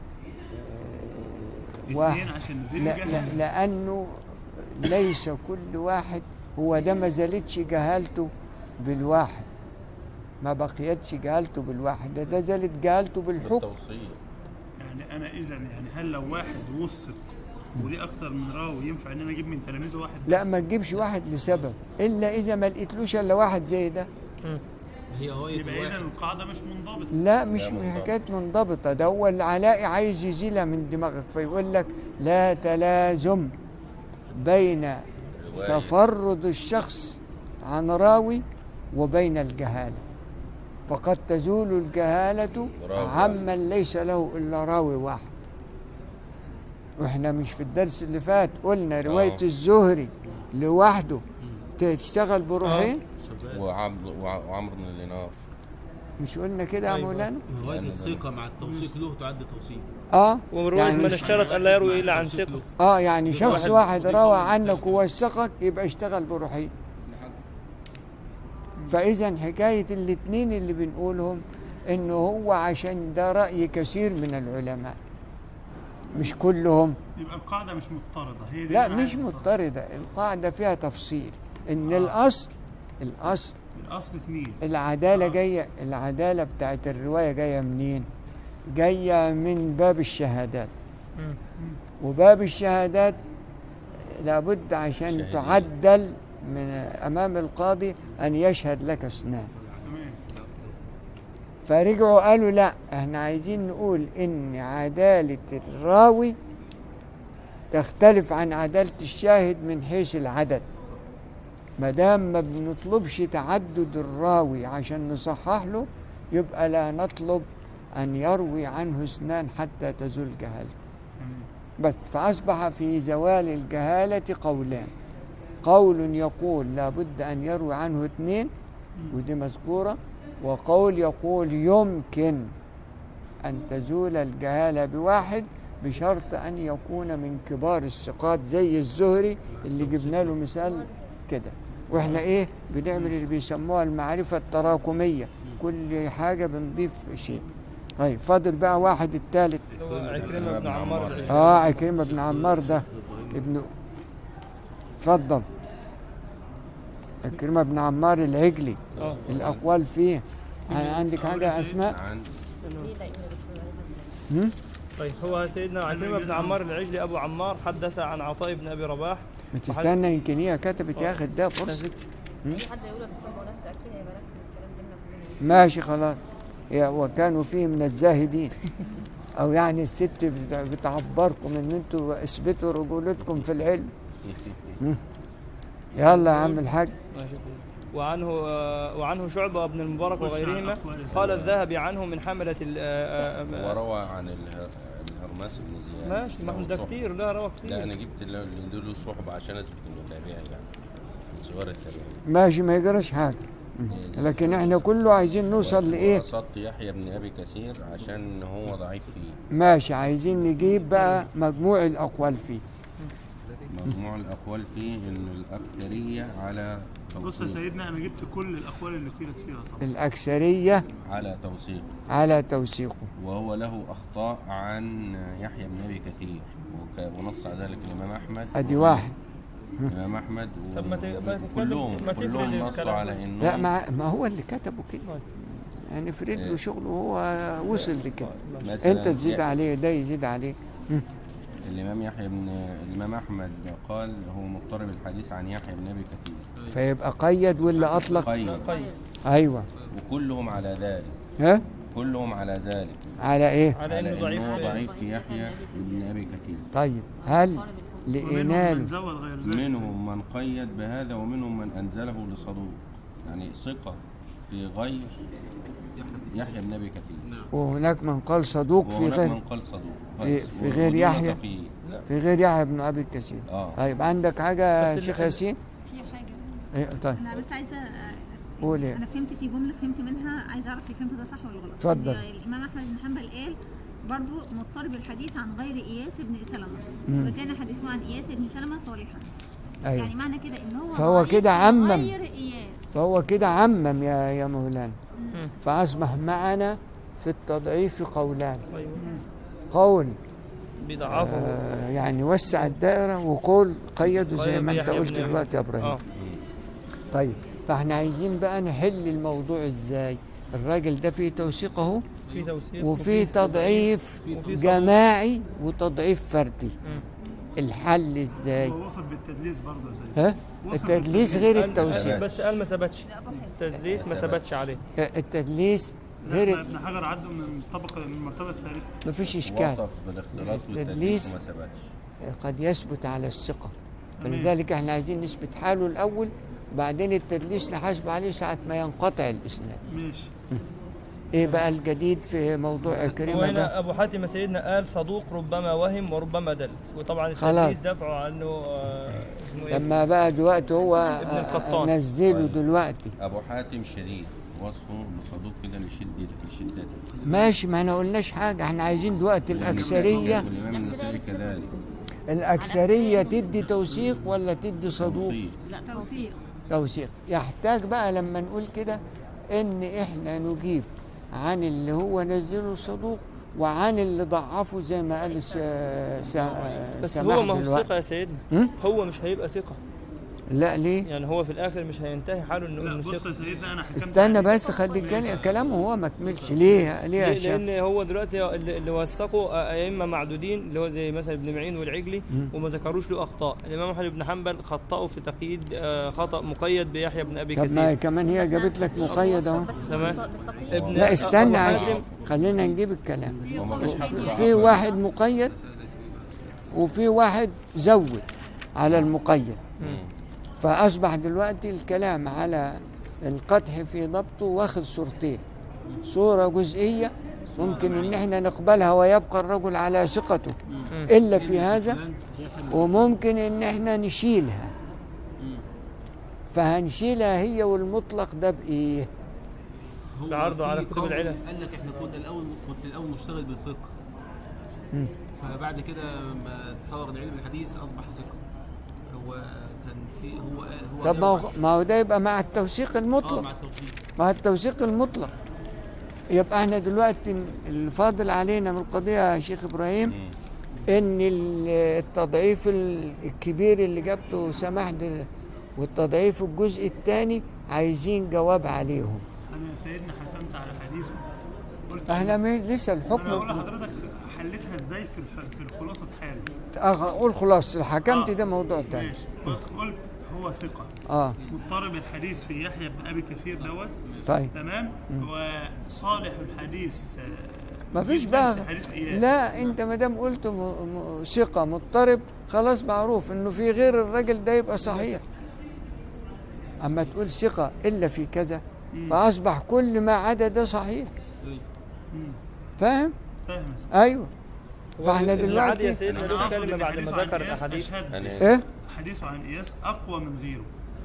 Speaker 1: آه، واحد
Speaker 8: اتنين عشان نزيل
Speaker 1: لا, لا
Speaker 8: الجهل
Speaker 1: لانه ليس كل واحد هو ده ما زالتش جهالته بالواحد ما بقيتش جهالته بالواحد ده, ده زالت جهالته بالحكم
Speaker 5: بالتوصيل
Speaker 8: يعني انا اذا يعني هل لو واحد وثق وليه اكتر من راوي ينفع ان انا اجيب من تلاميذه واحد
Speaker 1: لا
Speaker 8: بس؟
Speaker 1: ما تجيبش واحد لسبب الا اذا ما لقيتلوش الا واحد زي ده
Speaker 6: هي هواية
Speaker 8: يبقى اذا
Speaker 6: الواحد
Speaker 8: القاعده مش منضبطه
Speaker 1: لا مش
Speaker 5: لا
Speaker 1: من
Speaker 5: منضبط.
Speaker 1: حكايه منضبطه ده هو العلاء عايز يزيلها من دماغك فيقول لك لا تلازم بين
Speaker 5: رواية.
Speaker 1: تفرد الشخص عن راوي وبين الجهاله فقد تزول الجهاله
Speaker 5: راوي.
Speaker 1: عمن ليس له الا راوي واحد واحنا مش في الدرس اللي فات قلنا روايه
Speaker 5: آه.
Speaker 1: الزهري لوحده تشتغل بروحين
Speaker 6: شباب
Speaker 5: وعمرو وع- وعمرو بن الينار
Speaker 1: مش قلنا كده يا
Speaker 2: أيوة.
Speaker 1: مولانا
Speaker 6: هواية الثقة مع التوثيق له تعد توثيق
Speaker 1: اه
Speaker 2: ومن
Speaker 1: يعني
Speaker 2: من
Speaker 1: مش-
Speaker 2: اشترط الا يروي الا عن ثقه
Speaker 1: اه يعني شخص
Speaker 6: واحد
Speaker 1: واحد
Speaker 6: يضيف
Speaker 1: روى
Speaker 6: واحد
Speaker 1: عنك ووثقك يبقى اشتغل بروحين فاذا حكايه الاثنين اللي بنقولهم انه هو عشان ده راي كثير من العلماء مش كلهم
Speaker 8: يبقى القاعده مش مضطرده هي دي
Speaker 1: لا
Speaker 8: اللي أنا
Speaker 1: مش
Speaker 8: عايز أوصلها.
Speaker 1: مضطرده القاعده فيها تفصيل ان الاصل الاصل
Speaker 8: الاصل اتنين
Speaker 1: العداله
Speaker 8: آه.
Speaker 1: جايه العداله بتاعت الروايه جايه منين جايه من باب الشهادات
Speaker 2: مم.
Speaker 1: وباب الشهادات لابد عشان
Speaker 5: شاهدين.
Speaker 1: تعدل من امام القاضي ان يشهد لك اثنان
Speaker 8: تمام
Speaker 1: فرجعوا قالوا لا احنا عايزين نقول ان عدالة الراوي تختلف عن عدالة الشاهد من حيث العدد ما دام ما بنطلبش تعدد الراوي عشان نصحح له يبقى لا نطلب ان يروي عنه اثنان حتى تزول جهالته
Speaker 8: تمام
Speaker 1: بس فأصبح في زوال الجهالة قولان قول يقول لابد أن يروي عنه اثنين ودي مذكورة وقول يقول يمكن أن تزول الجهالة بواحد بشرط أن يكون من كبار الثقات زي الزهري اللي جبنا له مثال كده واحنا ايه بنعمل اللي بيسموها المعرفة التراكمية كل حاجة بنضيف شيء طيب فاضل بقى واحد الثالث
Speaker 2: هو عكرمه بن عمار العجلي.
Speaker 1: اه عكرمة بن عمار ده ابن اتفضل عكرمة بن عمار العجلي
Speaker 2: اه
Speaker 1: الأقوال فيه ع- عندك حاجة يا أسماء؟
Speaker 5: عن
Speaker 1: هم؟
Speaker 2: طيب هو سيدنا عكرمه بن عمار العجلي ابو عمار حدث عن عطاء بن ابي رباح
Speaker 1: ما تستنى يمكن هي كتبت يا أخي ده فرصة
Speaker 10: اي حد يقول لك الطب هو نفس اكيد هيبقى نفس الكلام بيننا وبين
Speaker 1: ماشي خلاص يا وكانوا فيه من الزاهدين أو يعني الست بت- بتعبركم إن أنتوا اثبتوا رجولتكم في العلم هم؟ يلا يا عم الحاج
Speaker 2: ماشي يا سيدي. وعنه آه، وعنه شعبة وابن المبارك
Speaker 8: خش على
Speaker 2: وغيرهما
Speaker 8: الأقوال يا
Speaker 2: قال
Speaker 8: سيدي.
Speaker 2: الذهبي عنه من حملة ال- آه، آه، آه،
Speaker 5: وروى عن اله- الهرماس بن زياد
Speaker 2: ماشي ما
Speaker 5: له
Speaker 2: احنا ده
Speaker 5: صحبة.
Speaker 2: كتير لا روى
Speaker 5: لا انا
Speaker 2: كتير
Speaker 5: جبت اللي اللي له صحبه عشان اثبت انه تابعي يعني من صغار التابعين
Speaker 1: ماشي ما يجراش حاجة لكن احنا كله عايزين نوصل لإيه
Speaker 5: وصدت يحيى بن ابي كثير عشان هو ضعيف فيه
Speaker 1: ماشي عايزين نجيب بقى مجموع الأقوال فيه
Speaker 5: مجموع الاقوال فيه ان الاكثريه على
Speaker 8: بص يا
Speaker 5: توثيق
Speaker 8: سيدنا انا جبت كل الاقوال اللي قيلت فيها طبعا
Speaker 1: الأكثرية
Speaker 5: على توثيق
Speaker 1: على توثيقه
Speaker 5: وهو له اخطاء عن يحيى بن ابي كثير وك- ونص على ذلك الامام احمد
Speaker 1: أدي واحد
Speaker 5: الامام احمد و-
Speaker 2: طب ما ت- ما تتكلم-
Speaker 5: كلهم
Speaker 2: ما تفرد
Speaker 5: كلهم نصوا
Speaker 2: الكلام
Speaker 5: على
Speaker 2: ده.
Speaker 5: انه
Speaker 1: لا ما, ما هو اللي كتبه كده
Speaker 2: طيب.
Speaker 1: يعني فريد له
Speaker 5: إيه.
Speaker 1: شغله هو وصل لكده
Speaker 5: مثلاً
Speaker 1: انت تزيد
Speaker 5: يحيى-
Speaker 1: عليه ده يزيد عليه
Speaker 5: الامام يحيى بن الامام احمد قال هو مضطرب الحديث عن يحيى بن ابي كثير
Speaker 1: فيبقى قيد ولا اطلق
Speaker 5: قيد
Speaker 2: طيب
Speaker 1: ايوه
Speaker 5: وكلهم على ذلك
Speaker 1: ها
Speaker 5: كلهم على ذلك
Speaker 1: على ايه
Speaker 2: على انه
Speaker 5: على
Speaker 2: ضعيف
Speaker 5: انه
Speaker 2: في-
Speaker 5: ضعيف في يحيى بن ابي كثير
Speaker 1: طيب هل
Speaker 8: ومنهم من
Speaker 1: لإناله
Speaker 8: زود غير ذلك
Speaker 5: منهم من قيد بهذا ومنهم من انزله لصدوق يعني ثقه في غير يحيى بن ابي كثير
Speaker 1: وهناك من قال صدوق في
Speaker 5: وهناك من
Speaker 1: غير
Speaker 5: قال صدوق
Speaker 1: في-
Speaker 5: بس.
Speaker 1: في غير
Speaker 5: ودون
Speaker 1: يحيى؟
Speaker 5: تقييد.
Speaker 1: في غير يحيى بن ابي كثير
Speaker 5: اه
Speaker 1: طيب عندك حاجه يا
Speaker 2: بس
Speaker 1: شيخ
Speaker 2: ال-
Speaker 1: ياسين
Speaker 3: في حاجه
Speaker 1: إيه طيب
Speaker 3: انا بس عايزه أس-
Speaker 1: قولي.
Speaker 3: انا فهمت في جمله فهمت منها عايزه اعرف اللي فهمته ده صح ولا غلط
Speaker 1: اتفضل.
Speaker 3: إن الامام احمد بن حنبل قال برضو مضطرب الحديث عن غير اياس بن سلمه
Speaker 1: مم.
Speaker 3: وكان حديثه عن اياس بن سلمه صالحا
Speaker 1: ايوه
Speaker 3: يعني معنى كده ان هو
Speaker 1: فهو
Speaker 3: ضعيف
Speaker 1: كده
Speaker 3: عن
Speaker 1: عمم.
Speaker 3: غير اياس
Speaker 1: فهو كده عمم يا يا مولانا
Speaker 2: مم.
Speaker 1: فاصبح معنا في التضعيف قولان
Speaker 2: ايوه
Speaker 1: قول
Speaker 2: بيضعفه
Speaker 1: آه يعني وسع الدائره وقول قيده زي
Speaker 2: قيد
Speaker 1: ما انت
Speaker 2: يحيى
Speaker 1: قلت
Speaker 2: بن أبي-
Speaker 1: دلوقتي يا ابراهيم
Speaker 2: اه
Speaker 1: طيب فاحنا عايزين بقى نحل الموضوع ازاي الراجل ده فيه توثيق اهو
Speaker 2: في توثيق
Speaker 1: وفيه تضعيف
Speaker 2: وفي
Speaker 1: جماعي وتضعيف فردي
Speaker 2: مم.
Speaker 1: الحل ازاي
Speaker 8: هو وصف بالتدليس برضه يا سيدي
Speaker 1: ها
Speaker 8: وصف
Speaker 1: التدليس
Speaker 8: بالتدليس.
Speaker 1: غير
Speaker 2: قال-
Speaker 1: التوثيق
Speaker 2: بس قال ما ثبتش
Speaker 3: ده ابو حاتم
Speaker 2: التدليس ما ثبتش عليه
Speaker 1: التدليس
Speaker 8: لا،
Speaker 1: غير
Speaker 8: ابن حجر عدوا من الطبقه من المرتبه الثالثه
Speaker 1: مفيش اشكال
Speaker 5: وصف بالاختلاط
Speaker 1: التدليس
Speaker 5: والتدليس وما ثبتش
Speaker 1: قد يثبت على الثقة
Speaker 8: تمام.
Speaker 1: فلذلك احنا عايزين نثبت حاله الأول وبعدين التدليس نحاسب عليه ساعة ما ينقطع الإسناد
Speaker 8: ماشي
Speaker 1: إيه بقى الجديد في موضوع عكرمة ده
Speaker 2: وهنا ابو حاتم سيدنا قال صدوق ربما وهم وربما دلس وطبعا
Speaker 1: خلاص.
Speaker 2: التدليس دفعه عنه آه، اسمه ايه
Speaker 1: لما بقى دلوقتي هو
Speaker 2: ابن القطان.
Speaker 1: نزله دلوقتي
Speaker 5: ابو حاتم شديد وصفه لصدوق كده لشده لشدته
Speaker 1: ماشي ما احنا قلناش حاجة احنا عايزين دلوقتي الأكثرية
Speaker 5: والامام النسائي كذلك
Speaker 1: الأكثرية تدي توثيق ولا تدي صدوق
Speaker 5: توصيف.
Speaker 3: توثيق
Speaker 1: توثيق يحتاج بقى لما نقول كده ان احنا نجيب عن اللي هو نزله صدوق وعن اللي ضعفه زي ما قال س... س...
Speaker 2: بس
Speaker 1: سماح
Speaker 2: هو ما هو
Speaker 1: دلوقتي.
Speaker 2: ثقه يا سيدنا
Speaker 1: هم؟
Speaker 2: هو مش هيبقى ثقه
Speaker 1: لا ليه
Speaker 2: يعني هو في الاخر مش هينتهي حاله انه
Speaker 8: لا
Speaker 2: انه
Speaker 8: بص
Speaker 2: ثقة.
Speaker 8: يا سيدنا انا حكمت
Speaker 1: استنى
Speaker 8: عليك.
Speaker 1: بس خلي الكل- كلامه هو ما كملش ليه ليه يا
Speaker 2: ليه؟
Speaker 1: شيخ
Speaker 2: لان هو دلوقتي اللي اللي وثقوا ائمه معدودين اللي هو زي مثلا ابن معين والعجلي وما ذكروش له اخطاء الامام احمد بن حنبل خطأه في تقييد آه، خطأ مقيد بيحيى بن ابي
Speaker 1: طب ما
Speaker 2: كثير
Speaker 1: كمان هي جابت لك مقيد اهو
Speaker 10: بس
Speaker 2: تمام.
Speaker 10: بالتقييد.
Speaker 2: ابن
Speaker 1: لا استنى
Speaker 2: أبو
Speaker 1: عشان
Speaker 2: حاتم
Speaker 1: خلينا نجيب الكلام
Speaker 3: في قول
Speaker 5: فيش
Speaker 3: تاني
Speaker 1: في واحد مقيد وفي واحد زود على المقيد
Speaker 2: مم.
Speaker 1: فأصبح دلوقتي الكلام على القدح في ضبطه واخد صورتين صورة جزئية ممكن ان احنا نقبلها ويبقى الرجل على ثقته الا في هذا وممكن ان احنا نشيلها فهنشيلها هي والمطلق ده بايه
Speaker 4: هو
Speaker 2: بعرضه
Speaker 4: في
Speaker 2: على كتب
Speaker 4: قول
Speaker 2: العلل.
Speaker 4: قال لك احنا كنا الاول كنت الاول مشتغل بالفقه فبعد كده ما تفرغ العلم الحديث اصبح ثقه هو كان في هو هو
Speaker 1: طب ما هو
Speaker 4: جمع-
Speaker 1: ما هو ده يبقى مع التوثيق
Speaker 4: اه
Speaker 1: المطلق
Speaker 4: مع التوثيق
Speaker 1: مع التوثيق المطلق يبقى احنا دلوقتي الفاضل علينا من القضية يا شيخ إبراهيم إن ال- التضعيف الكبير اللي جابته سماح ده والتضعيف الجزء الثاني عايزين جواب عليهم
Speaker 8: انا يا سيدنا حكمت على حديثه قلت
Speaker 1: احنا مي- لسه
Speaker 8: انا هقول
Speaker 1: الحكم
Speaker 8: لحضرتك حلتها ازاي في الح- في الخلاصه حاله
Speaker 1: أخ- اقول خلاص حكمت ده موضوع تاني
Speaker 8: ماشي بص قلت هو ثقه
Speaker 1: اه
Speaker 8: مضطرب الحديث في يحيى بن ابي كثير دوت
Speaker 1: طيب
Speaker 8: تمام وصالح الحديث آه،
Speaker 1: ما فيش
Speaker 8: جداً
Speaker 1: بقى
Speaker 8: في حديث إياس.
Speaker 1: لا انت ما دام قلت م- م- ثقه مضطرب خلاص معروف انه في غير الراجل ده يبقى صحيح اما تقول ثقه الا في كذا فاصبح كل ما عدا ده صحيح
Speaker 8: مم.
Speaker 1: فاهم
Speaker 8: فاهم يا سيدي.
Speaker 1: ايوه فاحنا
Speaker 2: ابن عدي يا
Speaker 1: دلوقتي
Speaker 2: سيدنا
Speaker 8: أنا
Speaker 2: له
Speaker 8: أقصد
Speaker 2: كلمه
Speaker 8: إن
Speaker 2: بعد ما
Speaker 8: حديثه عن
Speaker 2: ذكر
Speaker 8: إياس
Speaker 2: الاحاديث
Speaker 8: أشد.
Speaker 5: يعني
Speaker 1: ايه
Speaker 8: حديثه عن اياس اقوى من غيره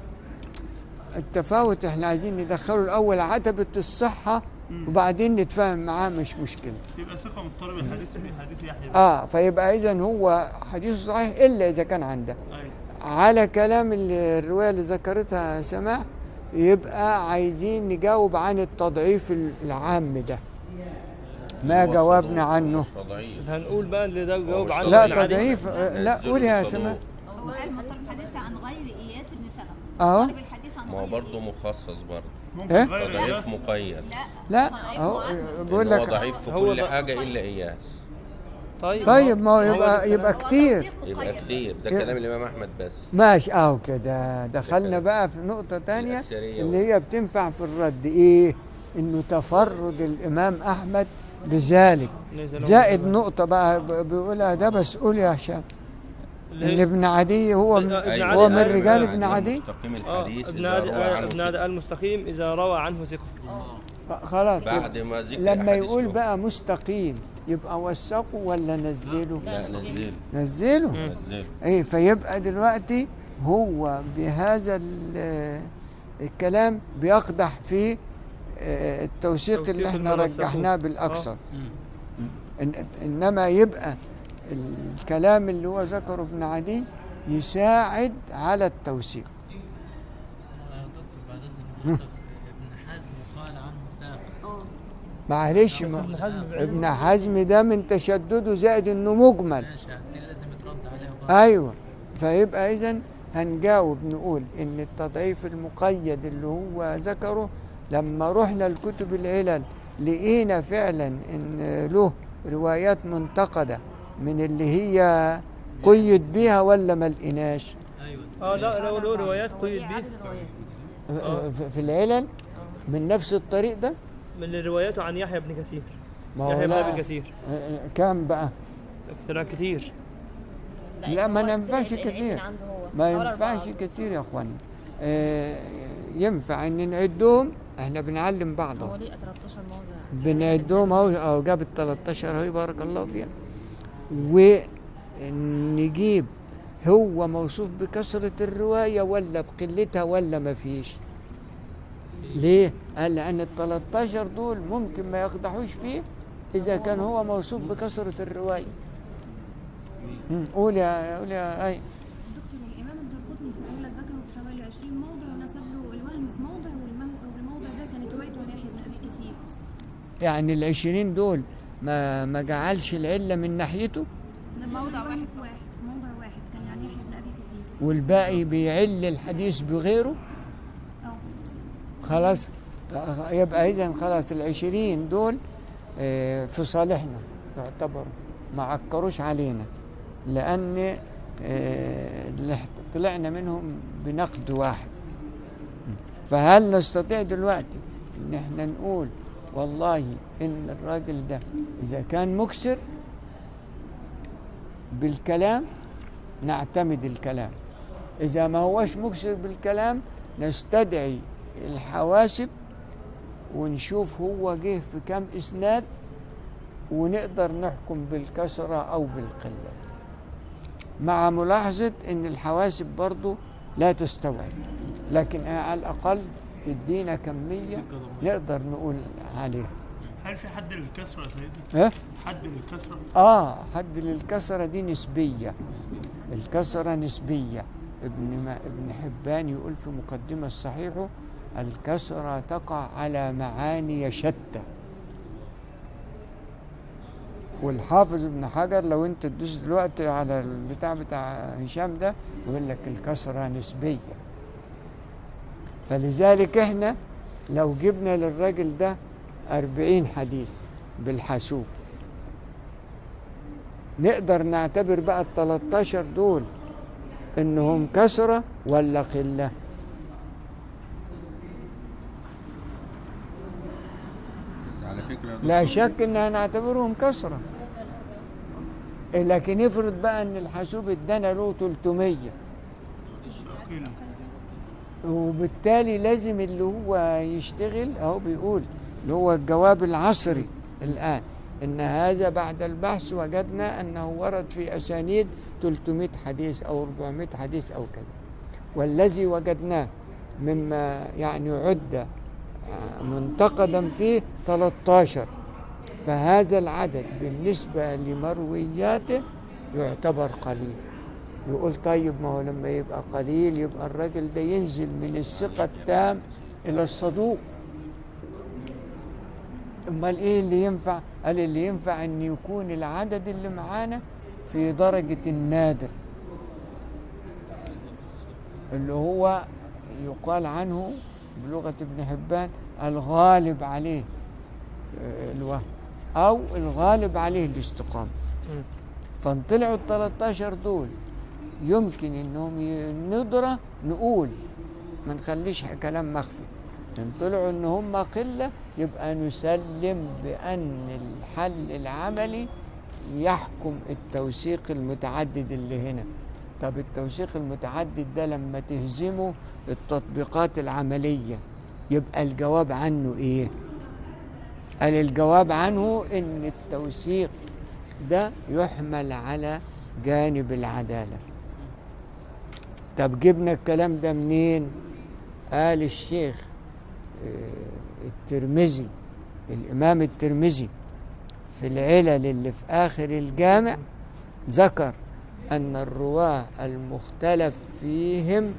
Speaker 1: التفاوت احنا عايزين ندخله الاول عتبه الصحه وبعدين نتفاهم معاه مش مشكله
Speaker 8: يبقى ثقه مضطرب الحديث في حديث يحيى بن
Speaker 1: اه فيبقى اذا هو حديث صحيح الا اذا كان عنده
Speaker 8: أيوة.
Speaker 1: على كلام ال- الرواية اللي ذكرتها سماح يبقى عايزين نجاوب عن التضعيف العام ده ما
Speaker 5: هو
Speaker 1: جاوبنا
Speaker 5: صدوق،
Speaker 1: عنه
Speaker 5: مش تضعيف.
Speaker 2: هنقول بقى اللي ده جاوب
Speaker 5: مش
Speaker 2: عنه
Speaker 1: لا
Speaker 2: ابن عدي.
Speaker 1: تضعيف آه، لا
Speaker 5: نزله
Speaker 1: قول يا
Speaker 5: صدوق.
Speaker 1: سماح
Speaker 3: هو قال مطلب الحديث عن غير اياس بن سلمة
Speaker 1: أهو.
Speaker 3: طالب الحديث عن
Speaker 5: ما هو
Speaker 3: غير
Speaker 5: برضه
Speaker 3: إياس.
Speaker 5: مخصص برضه
Speaker 8: ممكن
Speaker 1: إيه؟
Speaker 8: غير اياس
Speaker 5: تضعيف مقيد
Speaker 3: لا
Speaker 1: لا اهو بقول
Speaker 5: إن هو
Speaker 1: لك
Speaker 5: ضعيف في
Speaker 2: هو
Speaker 5: كل
Speaker 2: ض-
Speaker 5: حاجه الا اياس
Speaker 2: طيب
Speaker 1: طيب ما هو
Speaker 2: ده
Speaker 1: يبقى
Speaker 2: الكلام.
Speaker 1: يبقى كتير
Speaker 5: يبقى كتير ده كلام الامام احمد بس
Speaker 1: ماشي اهو كده دخلنا بقى في نقطة تانية
Speaker 5: الأكثرية
Speaker 1: اللي هي بتنفع في الرد ايه انه تفرد الامام احمد بذلك
Speaker 2: ليس له
Speaker 1: زائد
Speaker 2: متابعة.
Speaker 1: نقطة بقى ب- بيقولها ده بس قول يا هشام
Speaker 2: اللي
Speaker 1: ان
Speaker 2: هي-
Speaker 1: ابن عدي هو من
Speaker 2: ابن
Speaker 5: أيوة.
Speaker 2: عدي
Speaker 1: هو من
Speaker 2: قال-
Speaker 1: رجال
Speaker 5: يعني
Speaker 1: ابن عدي
Speaker 5: مستقيم
Speaker 2: اه
Speaker 5: الحديث
Speaker 2: ابن
Speaker 5: إذا
Speaker 2: عدي
Speaker 5: روى
Speaker 2: آه،
Speaker 5: عنه
Speaker 2: ابن عدي
Speaker 5: ثقة.
Speaker 2: المستقيم اذا روى عنه ثقه
Speaker 1: خلاص
Speaker 5: بعد
Speaker 1: يبقى
Speaker 5: ما ذكر
Speaker 1: لما
Speaker 5: حديث
Speaker 1: يقول
Speaker 5: له.
Speaker 1: بقى مستقيم يبقى وثقه ولا نزله
Speaker 5: لا نزل
Speaker 1: نزله
Speaker 5: نزل
Speaker 1: ايه فيبقى دلوقتي هو بهذا ال- الكلام بيقدح في آه، التوثيق
Speaker 2: توثيق
Speaker 1: اللي احنا
Speaker 2: الموثقون.
Speaker 1: رجحناه بالاكثر إن انما يبقى الكلام اللي هو ذكره ابن عدي يساعد على التوثيق
Speaker 6: يا دكتور بعد اذن حضرتك ابن حزم قال عنه ساق
Speaker 1: معلش ما
Speaker 2: ابن حزم
Speaker 1: ابن حزم ده من تشدده زائد انه مجمل
Speaker 6: ماشي دي لازم يترد عليها برضه
Speaker 1: ايوه فيبقى اذا هنجاوب نقول ان التضعيف المقيد اللي هو ذكره لما رحنا لكتب العلل لقينا فعلا ان له روايات منتقده من اللي هي قيد بيها ولا ما لقيناش
Speaker 6: ايوه
Speaker 2: اه لا له له روايات
Speaker 10: هو
Speaker 2: قيد
Speaker 10: ليه
Speaker 2: بيه
Speaker 10: عدد الروايات
Speaker 1: في في العلل من نفس الطريق ده
Speaker 2: من رواياته عن يحيى بن كثير
Speaker 1: ما هو
Speaker 2: يحيى بن
Speaker 1: لا
Speaker 2: ابي كثير
Speaker 1: كام بقى
Speaker 2: طلع كتير
Speaker 1: لا، ما
Speaker 10: هو
Speaker 1: ينفعش
Speaker 10: العلم
Speaker 1: كثير.
Speaker 10: عنده هو
Speaker 1: ما
Speaker 10: حوالي
Speaker 1: ينفعش
Speaker 10: أربعة.
Speaker 1: كثير يا اخوانا آه، ينفع ان نعدهم احنا بنعلم
Speaker 10: هو
Speaker 1: بعضهم
Speaker 10: ليه 13 موضع
Speaker 1: بنعدهم اهو اهو جاب ال 13 اهو بارك الله فيها ونجيب هو موصوف بكثرة الرواية ولا بقلتها ولا ما فيش ليه؟ قال لأن ال 13 دول ممكن ما يقدحوش فيه إذا كان هو موصوف بكثرة الرواية مم، قول يا قول يا أي
Speaker 11: دكتور الإمام الدرقطني في العلة ذكره في حوالي 20 موضع ونسب له الوهم في موضع والمو- والموضع ده كانت روايته عن يحيى بن أبي كثير
Speaker 1: يعني العشرين دول ما ما جعلش العلة من ناحيته
Speaker 11: نسب له
Speaker 3: موضع
Speaker 11: الوهم
Speaker 3: واحد
Speaker 11: في واحد في موضع واحد كان عن يحيى بن أبي كثير
Speaker 1: والباقي بيعل الحديث بغيره خلاص يبقى اذا خلاص العشرين دول آه، في صالحنا يعتبروا ما عكروش علينا لان آه، اللي احت- طلعنا منهم بنقد واحد فهل نستطيع دلوقتي ان احنا نقول والله ان الراجل ده اذا كان مكسر بالكلام نعتمد الكلام اذا ما هوش مكسر بالكلام نستدعي الحواسب ونشوف هو جه في كام اسناد ونقدر نحكم بالكسرة او بالقلة مع ملاحظة ان الحواسب برضو لا تستوعب لكن على الاقل تدينا كمية نقدر نقول عليها
Speaker 8: هل في حد للكسرة يا سيدي؟
Speaker 1: ها؟
Speaker 8: حد للكسرة؟
Speaker 1: اه حد للكسرة دي نسبية الكسرة نسبية ابن ما ابن حبان يقول في مقدمة صحيحه الكسرة تقع على معاني شتى والحافظ ابن حجر لو انت تدوس دلوقتي على البتاع بتاع هشام ده يقول لك الكسرة نسبية فلذلك احنا لو جبنا للراجل ده أربعين حديث بالحاسوب نقدر نعتبر بقى ال 13 دول انهم كسرة ولا قلة
Speaker 5: بس على فكره يا
Speaker 1: لا
Speaker 5: دكتور،
Speaker 1: شك ان هنعتبرهم كسرة إيه، لكن افرض بقى ان الحاسوب ادانا له 300 وبالتالي لازم اللي هو يشتغل اهو بيقول اللي هو الجواب العصري الان ان هذا بعد البحث وجدنا انه ورد في اسانيد 300 حديث او 400 حديث او كذا والذي وجدناه مما يعني عد آه، منتقدا فيه 13 فهذا العدد بالنسبة لمروياته يعتبر قليل يقول طيب ما هو لما يبقى قليل يبقى الراجل ده ينزل من الثقة التام إلى الصدوق امال ايه اللي ينفع قال اللي ينفع ان يكون العدد اللي معانا في درجة النادر اللي هو يقال عنه بلغة ابن حبان الغالب عليه آه، الوهم أو الغالب عليه الاستقامة فانطلعوا ال 13 دول يمكن انهم ي- ندرة نقول ما نخليش كلام مخفي ان طلعوا ان هم قلة يبقى نسلم بأن الحل العملي يحكم التوثيق المتعدد اللي هنا طب التوثيق المتعدد ده لما تهزمه التطبيقات العملية يبقى الجواب عنه ايه قال الجواب عنه ان التوثيق ده يحمل على جانب العدالة طب جبنا الكلام ده منين قال الشيخ آه، الترمذي الإمام الترمذي في العلل اللي في آخر الجامع ذكر أن الرواة المختلف فيهم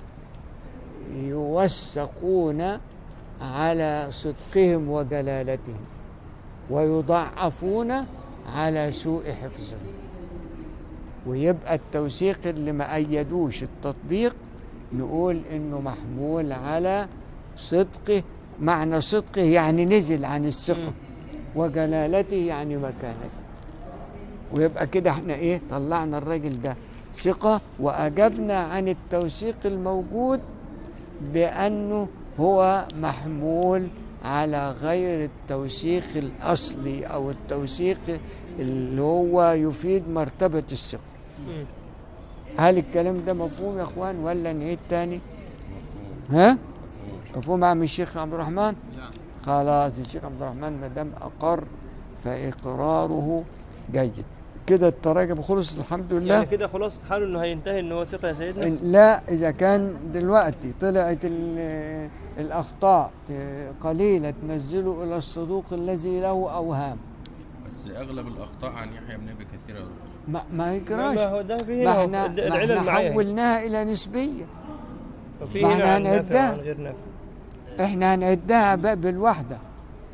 Speaker 1: يوثقون على صدقهم وجلالتهم ويضعفون على سوء حفظهم ويبقى التوثيق اللي ما أيدوش التطبيق نقول إنه محمول على صدقه معنى صدقه يعني نزل عن الثقة وجلالته يعني مكانته ويبقى كده احنا ايه طلعنا الراجل ده ثقة وأجبنا عن التوثيق الموجود بأنه هو محمول على غير التوثيق الأصلي أو التوثيق اللي هو يفيد مرتبة الثقة هل الكلام ده مفهوم يا اخوان ولا نعيد تاني ها مفهوم عم الشيخ عبد الرحمن خلاص الشيخ عبد الرحمن ما دام اقر فاقراره جيد كده التراجم خلص الحمد لله
Speaker 2: يعني كده خلاص حاله انه هينتهي ان هو ثقه يا سيدنا
Speaker 1: لا اذا كان دلوقتي طلعت ال- الاخطاء ت- قليله تنزله الى الصدوق الذي له اوهام
Speaker 5: بس اغلب الاخطاء عن يحيى بن ابي كثير يا دكتور.
Speaker 1: ما, ما يجراش
Speaker 2: ما هو ده في
Speaker 1: ما
Speaker 2: هنا
Speaker 1: احنا,
Speaker 2: الد-
Speaker 1: ما
Speaker 2: العلل
Speaker 1: احنا
Speaker 2: معايا هنا.
Speaker 1: حولناها الى نسبيه
Speaker 2: وفي
Speaker 1: ما
Speaker 2: هنا
Speaker 1: احنا
Speaker 2: عن نافع
Speaker 1: هنعدها
Speaker 2: وعن غير نافع
Speaker 1: احنا هنعدها بقى بالوحده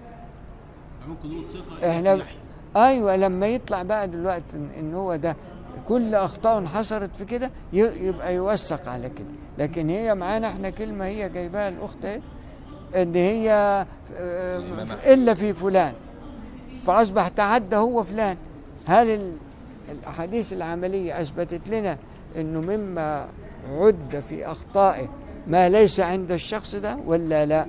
Speaker 4: ممكن نقول ثقه
Speaker 1: احنا ايوه لما يطلع بقى دلوقتي ان- ان هو ده كل اخطاء حصلت في كده ي- يبقى يوثق على كده لكن هي معانا احنا كلمه هي جايباها الاخت اهي ان هي آه،
Speaker 5: الإمام
Speaker 1: ف-
Speaker 5: أحمد.
Speaker 1: الا في فلان فاصبح تعدى هو فلان هل ال- الاحاديث العمليه اثبتت لنا انه مما عد في اخطائه ما ليس عند الشخص ده ولا لا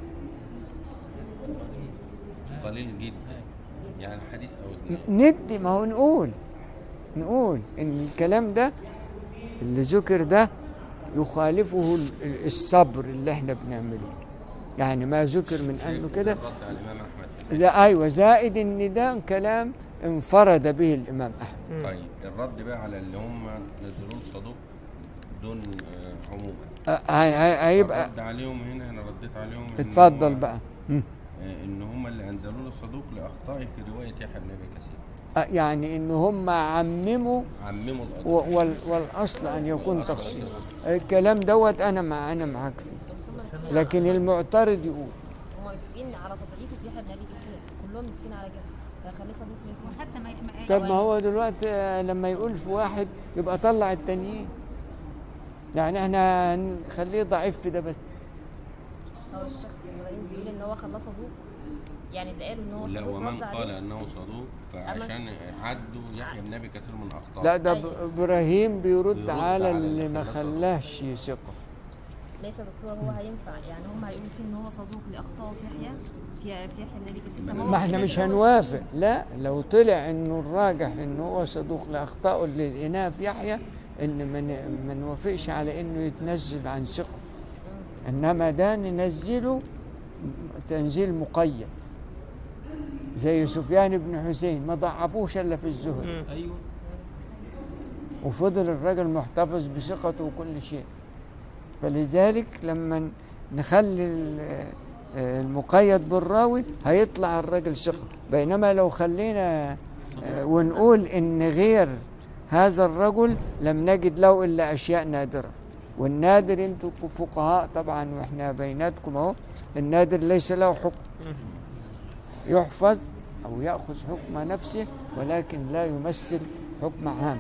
Speaker 5: قليل جدا يعني حديث او اثنين
Speaker 1: ندي ما هو نقول نقول ان الكلام ده اللي ذكر ده يخالفه ال- الصبر اللي احنا بنعمله يعني ما ذكر من انه كده
Speaker 5: الرد على الامام احمد في
Speaker 1: ده ايوه زائد ان ده كلام انفرد به الامام احمد
Speaker 5: طيب الرد بقى على اللي هم نزلوه صدوق دون آه، عموما
Speaker 1: أ- هي- هي- هيبقى
Speaker 5: الرد عليهم هنا انا رديت عليهم إن
Speaker 1: اتفضل
Speaker 5: هم-
Speaker 1: بقى مم.
Speaker 5: آه، ان هم اللي انزلوا له صدوق لاخطائه في روايه يحيى بن ابي كثير
Speaker 1: أ- يعني ان هم عمموا
Speaker 5: عمموا القضيه
Speaker 1: و- وال- والاصل ان يكون
Speaker 5: والأصل
Speaker 1: تخصيص
Speaker 5: الإصلاح.
Speaker 1: الكلام دوت انا مع انا معاك فيه
Speaker 10: بس هم متفقين
Speaker 1: لكن المعترض يقول
Speaker 10: هم متفقين على تضعيفه في يحيى بن ابي كثير كلهم متفقين على كده فخليه صدوق ليه
Speaker 3: وحتى ما, ما
Speaker 1: طب ما هو دلوقتي آه، لما يقول في واحد يبقى طلع التانيين يعني احنا نخليه ضعيف في ده بس
Speaker 10: هو الشيخ ابراهيم بيقول ان هو خلاه صدوق يعني اللي قالوا ان هو
Speaker 5: لا
Speaker 10: صدوق
Speaker 5: ومن
Speaker 10: رد
Speaker 5: قال
Speaker 10: عليه
Speaker 5: انه صدوق فعشان عدوا يحيى بن ابي كثير من اخطائه
Speaker 1: لا ده ب- ابراهيم بيرد
Speaker 5: بيرد
Speaker 1: على
Speaker 5: على
Speaker 1: اللي
Speaker 5: اللي
Speaker 1: ما
Speaker 5: خلاه
Speaker 1: خلاش ثقه
Speaker 10: ماشي يا دكتور هو هينفع يعني هم هيقولوا فيه ان هو صدوق لاخطائه في يحيى في في يحيى بن ابي كثير طب هو
Speaker 1: ما احنا مش هنوافق لا لو طلع انه الراجح انه هو صدوق لاخطائه اللي لقيناها في يحيى ان ما ن- ما نوافقش على انه يتنزل عن ثقه انما ده ننزله تنزيل مقيد زي سفيان بن حسين ما ضعفوش الا في الزهد
Speaker 2: مم.
Speaker 4: ايوه
Speaker 1: وفضل الرجل محتفظ بثقته وكل شيء فلذلك لما نخلي ال- المقيد بالراوي هيطلع الرجل ثقة بينما لو خلينا آه، ونقول ان غير هذا الرجل لم نجد له الا اشياء نادرة والنادر انتوا فقهاء طبعا واحنا بيناتكم اهو النادر ليس له حكم يحفظ او ياخذ حكم نفسه ولكن لا يمثل حكم عام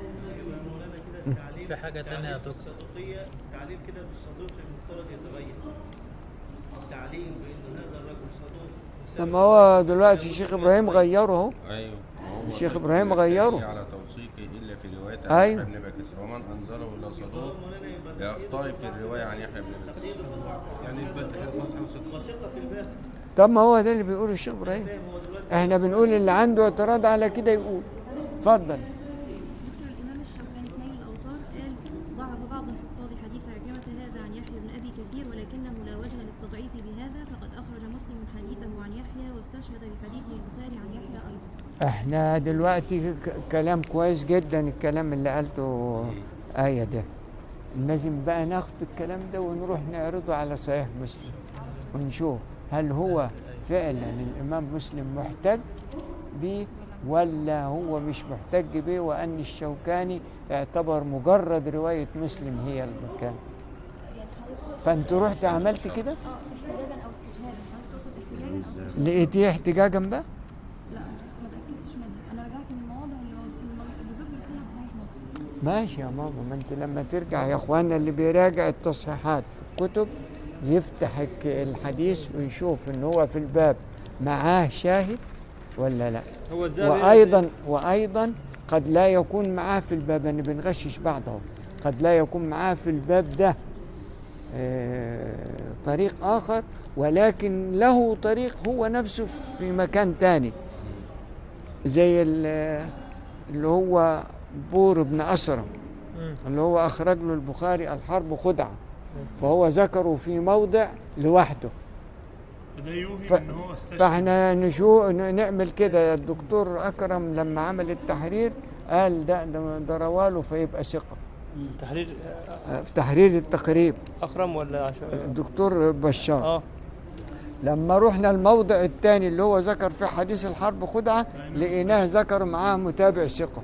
Speaker 6: في حاجة تانية يا دكتور
Speaker 9: الصدوقية التعليل كده بالصدوق المفترض يتغير التعليل بأن هذا الرجل صدوق
Speaker 1: لما هو دلوقتي الشيخ ابراهيم غيره اهو
Speaker 5: ايوه وهو
Speaker 1: الشيخ إبراهيم
Speaker 5: لا
Speaker 1: غيره.
Speaker 5: يستدعي على توثيقه الا في روايه
Speaker 1: أيوة.
Speaker 5: يحيى بن ابي كثير ومن انزله الا صدوق لاخطائه في الروايه عن يحيى بن ابي كثير
Speaker 4: يعني يثبت الوصف على صدق
Speaker 9: وثقة في الباطن
Speaker 1: طب ما هو ده اللي بيقوله الشيخ ابراهيم احنا بنقول اللي عنده اعتراض على كده يقول اتفضل
Speaker 11: دكتور الإمام الشوكاني في نيل الأوطار قال ضعف بعض الحفاظ حديث عكرمة هذا عن يحيى بن أبي كثير ولكنه لا وجه للتضعيف بهذا فقد أخرج مسلم حديثه عن يحيى واستشهد بحديثه البخاري عن يحيى أيضا
Speaker 1: احنا دلوقتي ك- كلام كويس جدا الكلام اللي قالته آية ده لازم بقى ناخد الكلام ده ونروح نعرضه على صحيح مسلم ونشوف هل هو فعلا الإمام مسلم محتج بيه ولا هو مش محتج بيه وأن الشوكاني اعتبر مجرد رواية مسلم هي المكان
Speaker 11: يعني حضرتك
Speaker 1: فانت رحت عملت كده
Speaker 11: اه احتجاجا أو استشهادا حضرتك تقصد احتجاجا أو استشهادا
Speaker 1: لقيتيه احتجاجا بقى
Speaker 11: لا ما تأكدتش منها أنا رجعت للمواضع اللي موز- اللي اللي ذكر فيها في صحيح مسلم
Speaker 1: ماشي يا ماما ما انت لما ترجع يا اخوانا اللي بيراجع التصحيحات في الكتب يفتح الك- الحديث ويشوف ان هو في الباب معاه شاهد ولا لا
Speaker 2: هو ازاي
Speaker 1: وايضا وايضا قد لا يكون معاه في الباب انا بنغشش بعض اهو قد لا يكون معاه في الباب ده آه، طريق اخر ولكن له طريق هو نفسه في مكان تاني زي ال- اللي هو بور بن أسرم
Speaker 2: مم.
Speaker 1: اللي هو أخرج له البخاري الحرب خدعة فهو ذكره في موضع لوحده
Speaker 8: وده يوهي
Speaker 1: ف-
Speaker 8: ان هو استشهد
Speaker 1: فاحنا نشو ن- نعمل كده الدكتور أكرم لما عمل التحرير قال ده ده, ده رواله فيبقى ثقة
Speaker 2: تحرير
Speaker 1: آه، في تحرير التقريب
Speaker 2: اكرم ولا عشان
Speaker 1: الدكتور بشار
Speaker 2: اه
Speaker 1: لما رحنا الموضع الثاني اللي هو ذكر فيه حديث الحرب خدعة لقيناه ذكر معاه متابع ثقة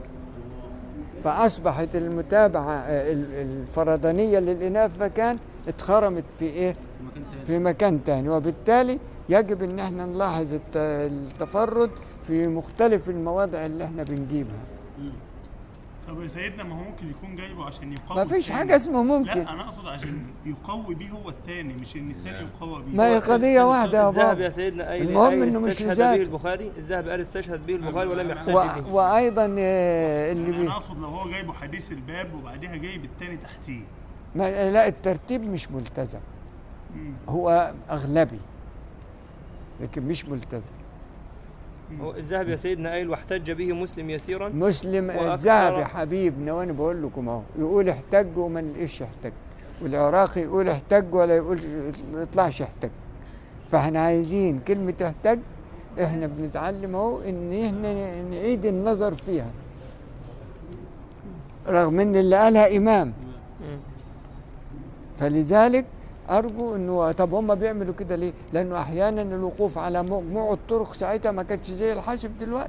Speaker 1: فأصبحت المتابعة آه، ال- الفردانية اللي لقيناها في مكان اتخرمت في إيه؟
Speaker 4: في مكان تاني
Speaker 1: في مكان تاني وبالتالي يجب ان احنا نلاحظ الت- التفرد في مختلف المواضع اللي احنا بنجيبها
Speaker 8: طب يا سيدنا ما هو ممكن يكون جايبه عشان يقوي
Speaker 1: ما فيش
Speaker 8: التاني.
Speaker 1: حاجة اسمه ممكن.
Speaker 8: لا انا اقصد عشان يقوي بيه هو الثاني مش ان الثاني يقوي بيه
Speaker 1: ما هي قضية واحدة يا
Speaker 2: الذهب
Speaker 1: بابا
Speaker 2: يا سيدنا قايل
Speaker 1: المهم
Speaker 2: قايل
Speaker 1: انه مش
Speaker 2: استشهد به
Speaker 1: لذاته
Speaker 2: البخاري الذهب قال استشهد به البخاري ولم يحتج
Speaker 1: و...
Speaker 2: به
Speaker 1: وايضا آه، اللي
Speaker 8: انا
Speaker 1: بي...
Speaker 8: اقصد لو هو جايبه حديث الباب وبعدها جايب الثاني تحتيه
Speaker 1: ما لا الترتيب مش ملتزم
Speaker 8: مم.
Speaker 1: هو اغلبي لكن مش ملتزم
Speaker 2: هو الذهب يا سيدنا قايل واحتج به مسلم يسيرا
Speaker 1: مسلم
Speaker 2: وأكثر-
Speaker 1: الذهب يا حبيبنا وانا بقول لكم اهو يقول احتج وما نلاقيش احتج والعراقي يقول احتج ولا يقول يطلعش احتج فاحنا عايزين كلمة احتج احنا بنتعلم اهو ان احنا نعيد النظر فيها رغم ان اللي قالها امام
Speaker 2: مم.
Speaker 1: فلذلك ارجو انه طب هم بيعملوا كده ليه؟ لانه احيانا الوقوف على مجموع الطرق ساعتها ما كانتش زي الحاسب دلوقتي.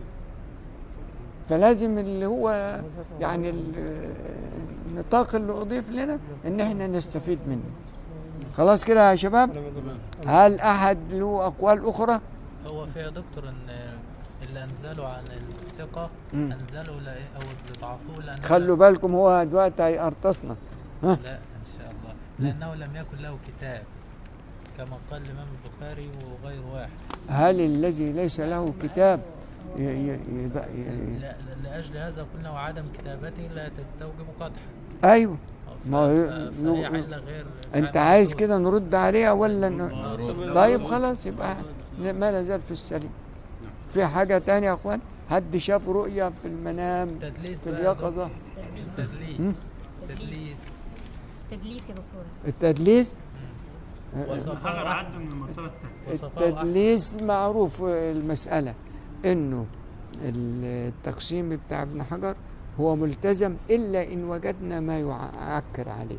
Speaker 1: فلازم اللي هو يعني ال- النطاق اللي اضيف لنا ان احنا نستفيد منه. خلاص كده يا شباب؟ هل احد له اقوال اخرى؟
Speaker 6: هو في يا دكتور ان اللي انزلوا عن الثقه
Speaker 1: مم.
Speaker 6: انزلوا لا او اللي ضعفوه لان
Speaker 1: خلوا بالكم هو دلوقتي هيقرطصنا. ها؟
Speaker 6: لا ان شاء الله لانه لم يكن له كتاب كما قال الامام البخاري وغير واحد
Speaker 1: هل الذي ليس له كتاب ي- ي- يض- ي-
Speaker 6: لا لاجل هذا قلنا وعدم كتابته لا تستوجب قدحا
Speaker 1: ايوه
Speaker 6: ف-
Speaker 1: ما هو
Speaker 6: ف- فهي علة غير
Speaker 1: انت
Speaker 6: فعلا
Speaker 1: عايز
Speaker 6: مردود.
Speaker 1: كده نرد عليها ولا ن...
Speaker 5: نرد.
Speaker 1: طيب خلاص يبقى ما نزال في السليم في حاجة تانية يا اخوان حد شاف رؤيا في المنام
Speaker 6: تدليس
Speaker 1: في
Speaker 6: بقى
Speaker 1: اليقظة
Speaker 6: تدليس تدليس
Speaker 10: تدليس يا دكتور
Speaker 1: التدليس
Speaker 8: حجر
Speaker 6: وصفه
Speaker 8: عدى من المرتبه الثالثه
Speaker 6: وصفه أحمد.
Speaker 1: التدليس معروف المسألة انه التقسيم بتاع ابن حجر هو ملتزم الا ان وجدنا ما يعكر عليه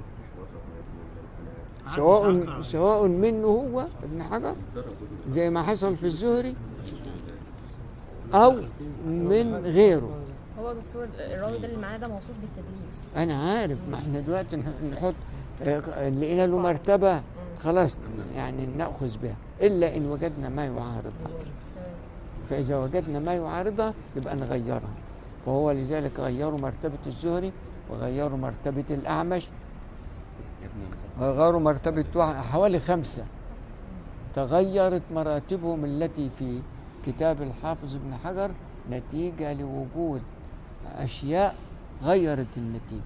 Speaker 1: سواء سواء منه هو ابن حجر زي ما حصل في الزهري او من غيره
Speaker 10: هو دكتور الراوي ده اللي معانا ده موصوف بالتدليس
Speaker 1: انا عارف ما احنا دلوقتي نح- نحط آه، لقينا له مرتبه خلاص يعني ناخذ بها الا ان وجدنا ما يعارضها
Speaker 10: تمام
Speaker 1: فاذا وجدنا ما يعارضها يبقى نغيرها فهو لذلك غيروا مرتبه الزهري وغيروا مرتبه الاعمش وغيروا مرتبه واحد- حوالي خمسه تغيرت مراتبهم التي في كتاب الحافظ ابن حجر نتيجه لوجود اشياء غيرت النتيجه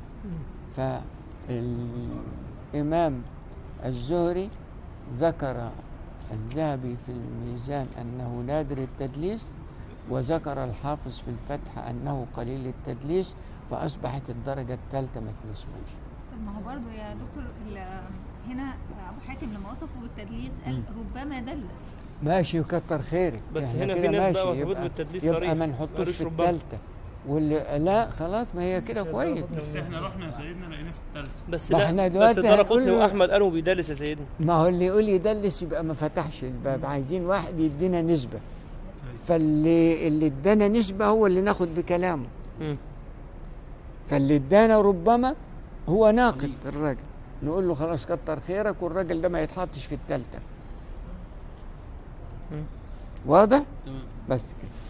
Speaker 1: فالامام الزهري ذكر الذهبي في الميزان انه نادر التدليس وذكر الحافظ في الفتح انه قليل التدليس فاصبحت الدرجه الثالثه ما تناسبوش
Speaker 3: طب ما هو برضه يا دكتور ال- هنا ابو حاتم لما وصفه بالتدليس قال ربما دلس
Speaker 1: ماشي وكتر خيرك
Speaker 2: بس
Speaker 1: إحنا
Speaker 2: هنا
Speaker 1: كده
Speaker 2: في ناس بقى
Speaker 1: ماشي،
Speaker 2: وصفته
Speaker 1: يبقى-
Speaker 2: بالتدليس
Speaker 1: يبقى
Speaker 2: صريح،
Speaker 1: ما نحطوش
Speaker 2: مالوش
Speaker 1: في
Speaker 2: ربما.
Speaker 1: الثالثه واللي لا خلاص ما هي كده كويس
Speaker 8: بس احنا رحنا يا سيدنا لقينا في الثالثه
Speaker 2: بس
Speaker 1: ما
Speaker 2: لا
Speaker 1: احنا
Speaker 2: بس
Speaker 1: دلوقتي
Speaker 2: دار
Speaker 1: هنقول
Speaker 2: قطني
Speaker 1: له-
Speaker 2: واحمد قالوا بيدلس يا سيدنا
Speaker 1: ما هو اللي يقول يدلس يبقى ما فتحش الباب عايزين واحد يدينا نسبة فاللي اللي ادانا نسبة هو اللي ناخد بكلامه
Speaker 2: مم.
Speaker 1: فاللي ادانا ربما هو ناقد الراجل نقول له خلاص كتر خيرك والراجل ده ما يتحطش في التالتة
Speaker 2: مم.
Speaker 1: واضح؟
Speaker 4: تمام
Speaker 1: بس كده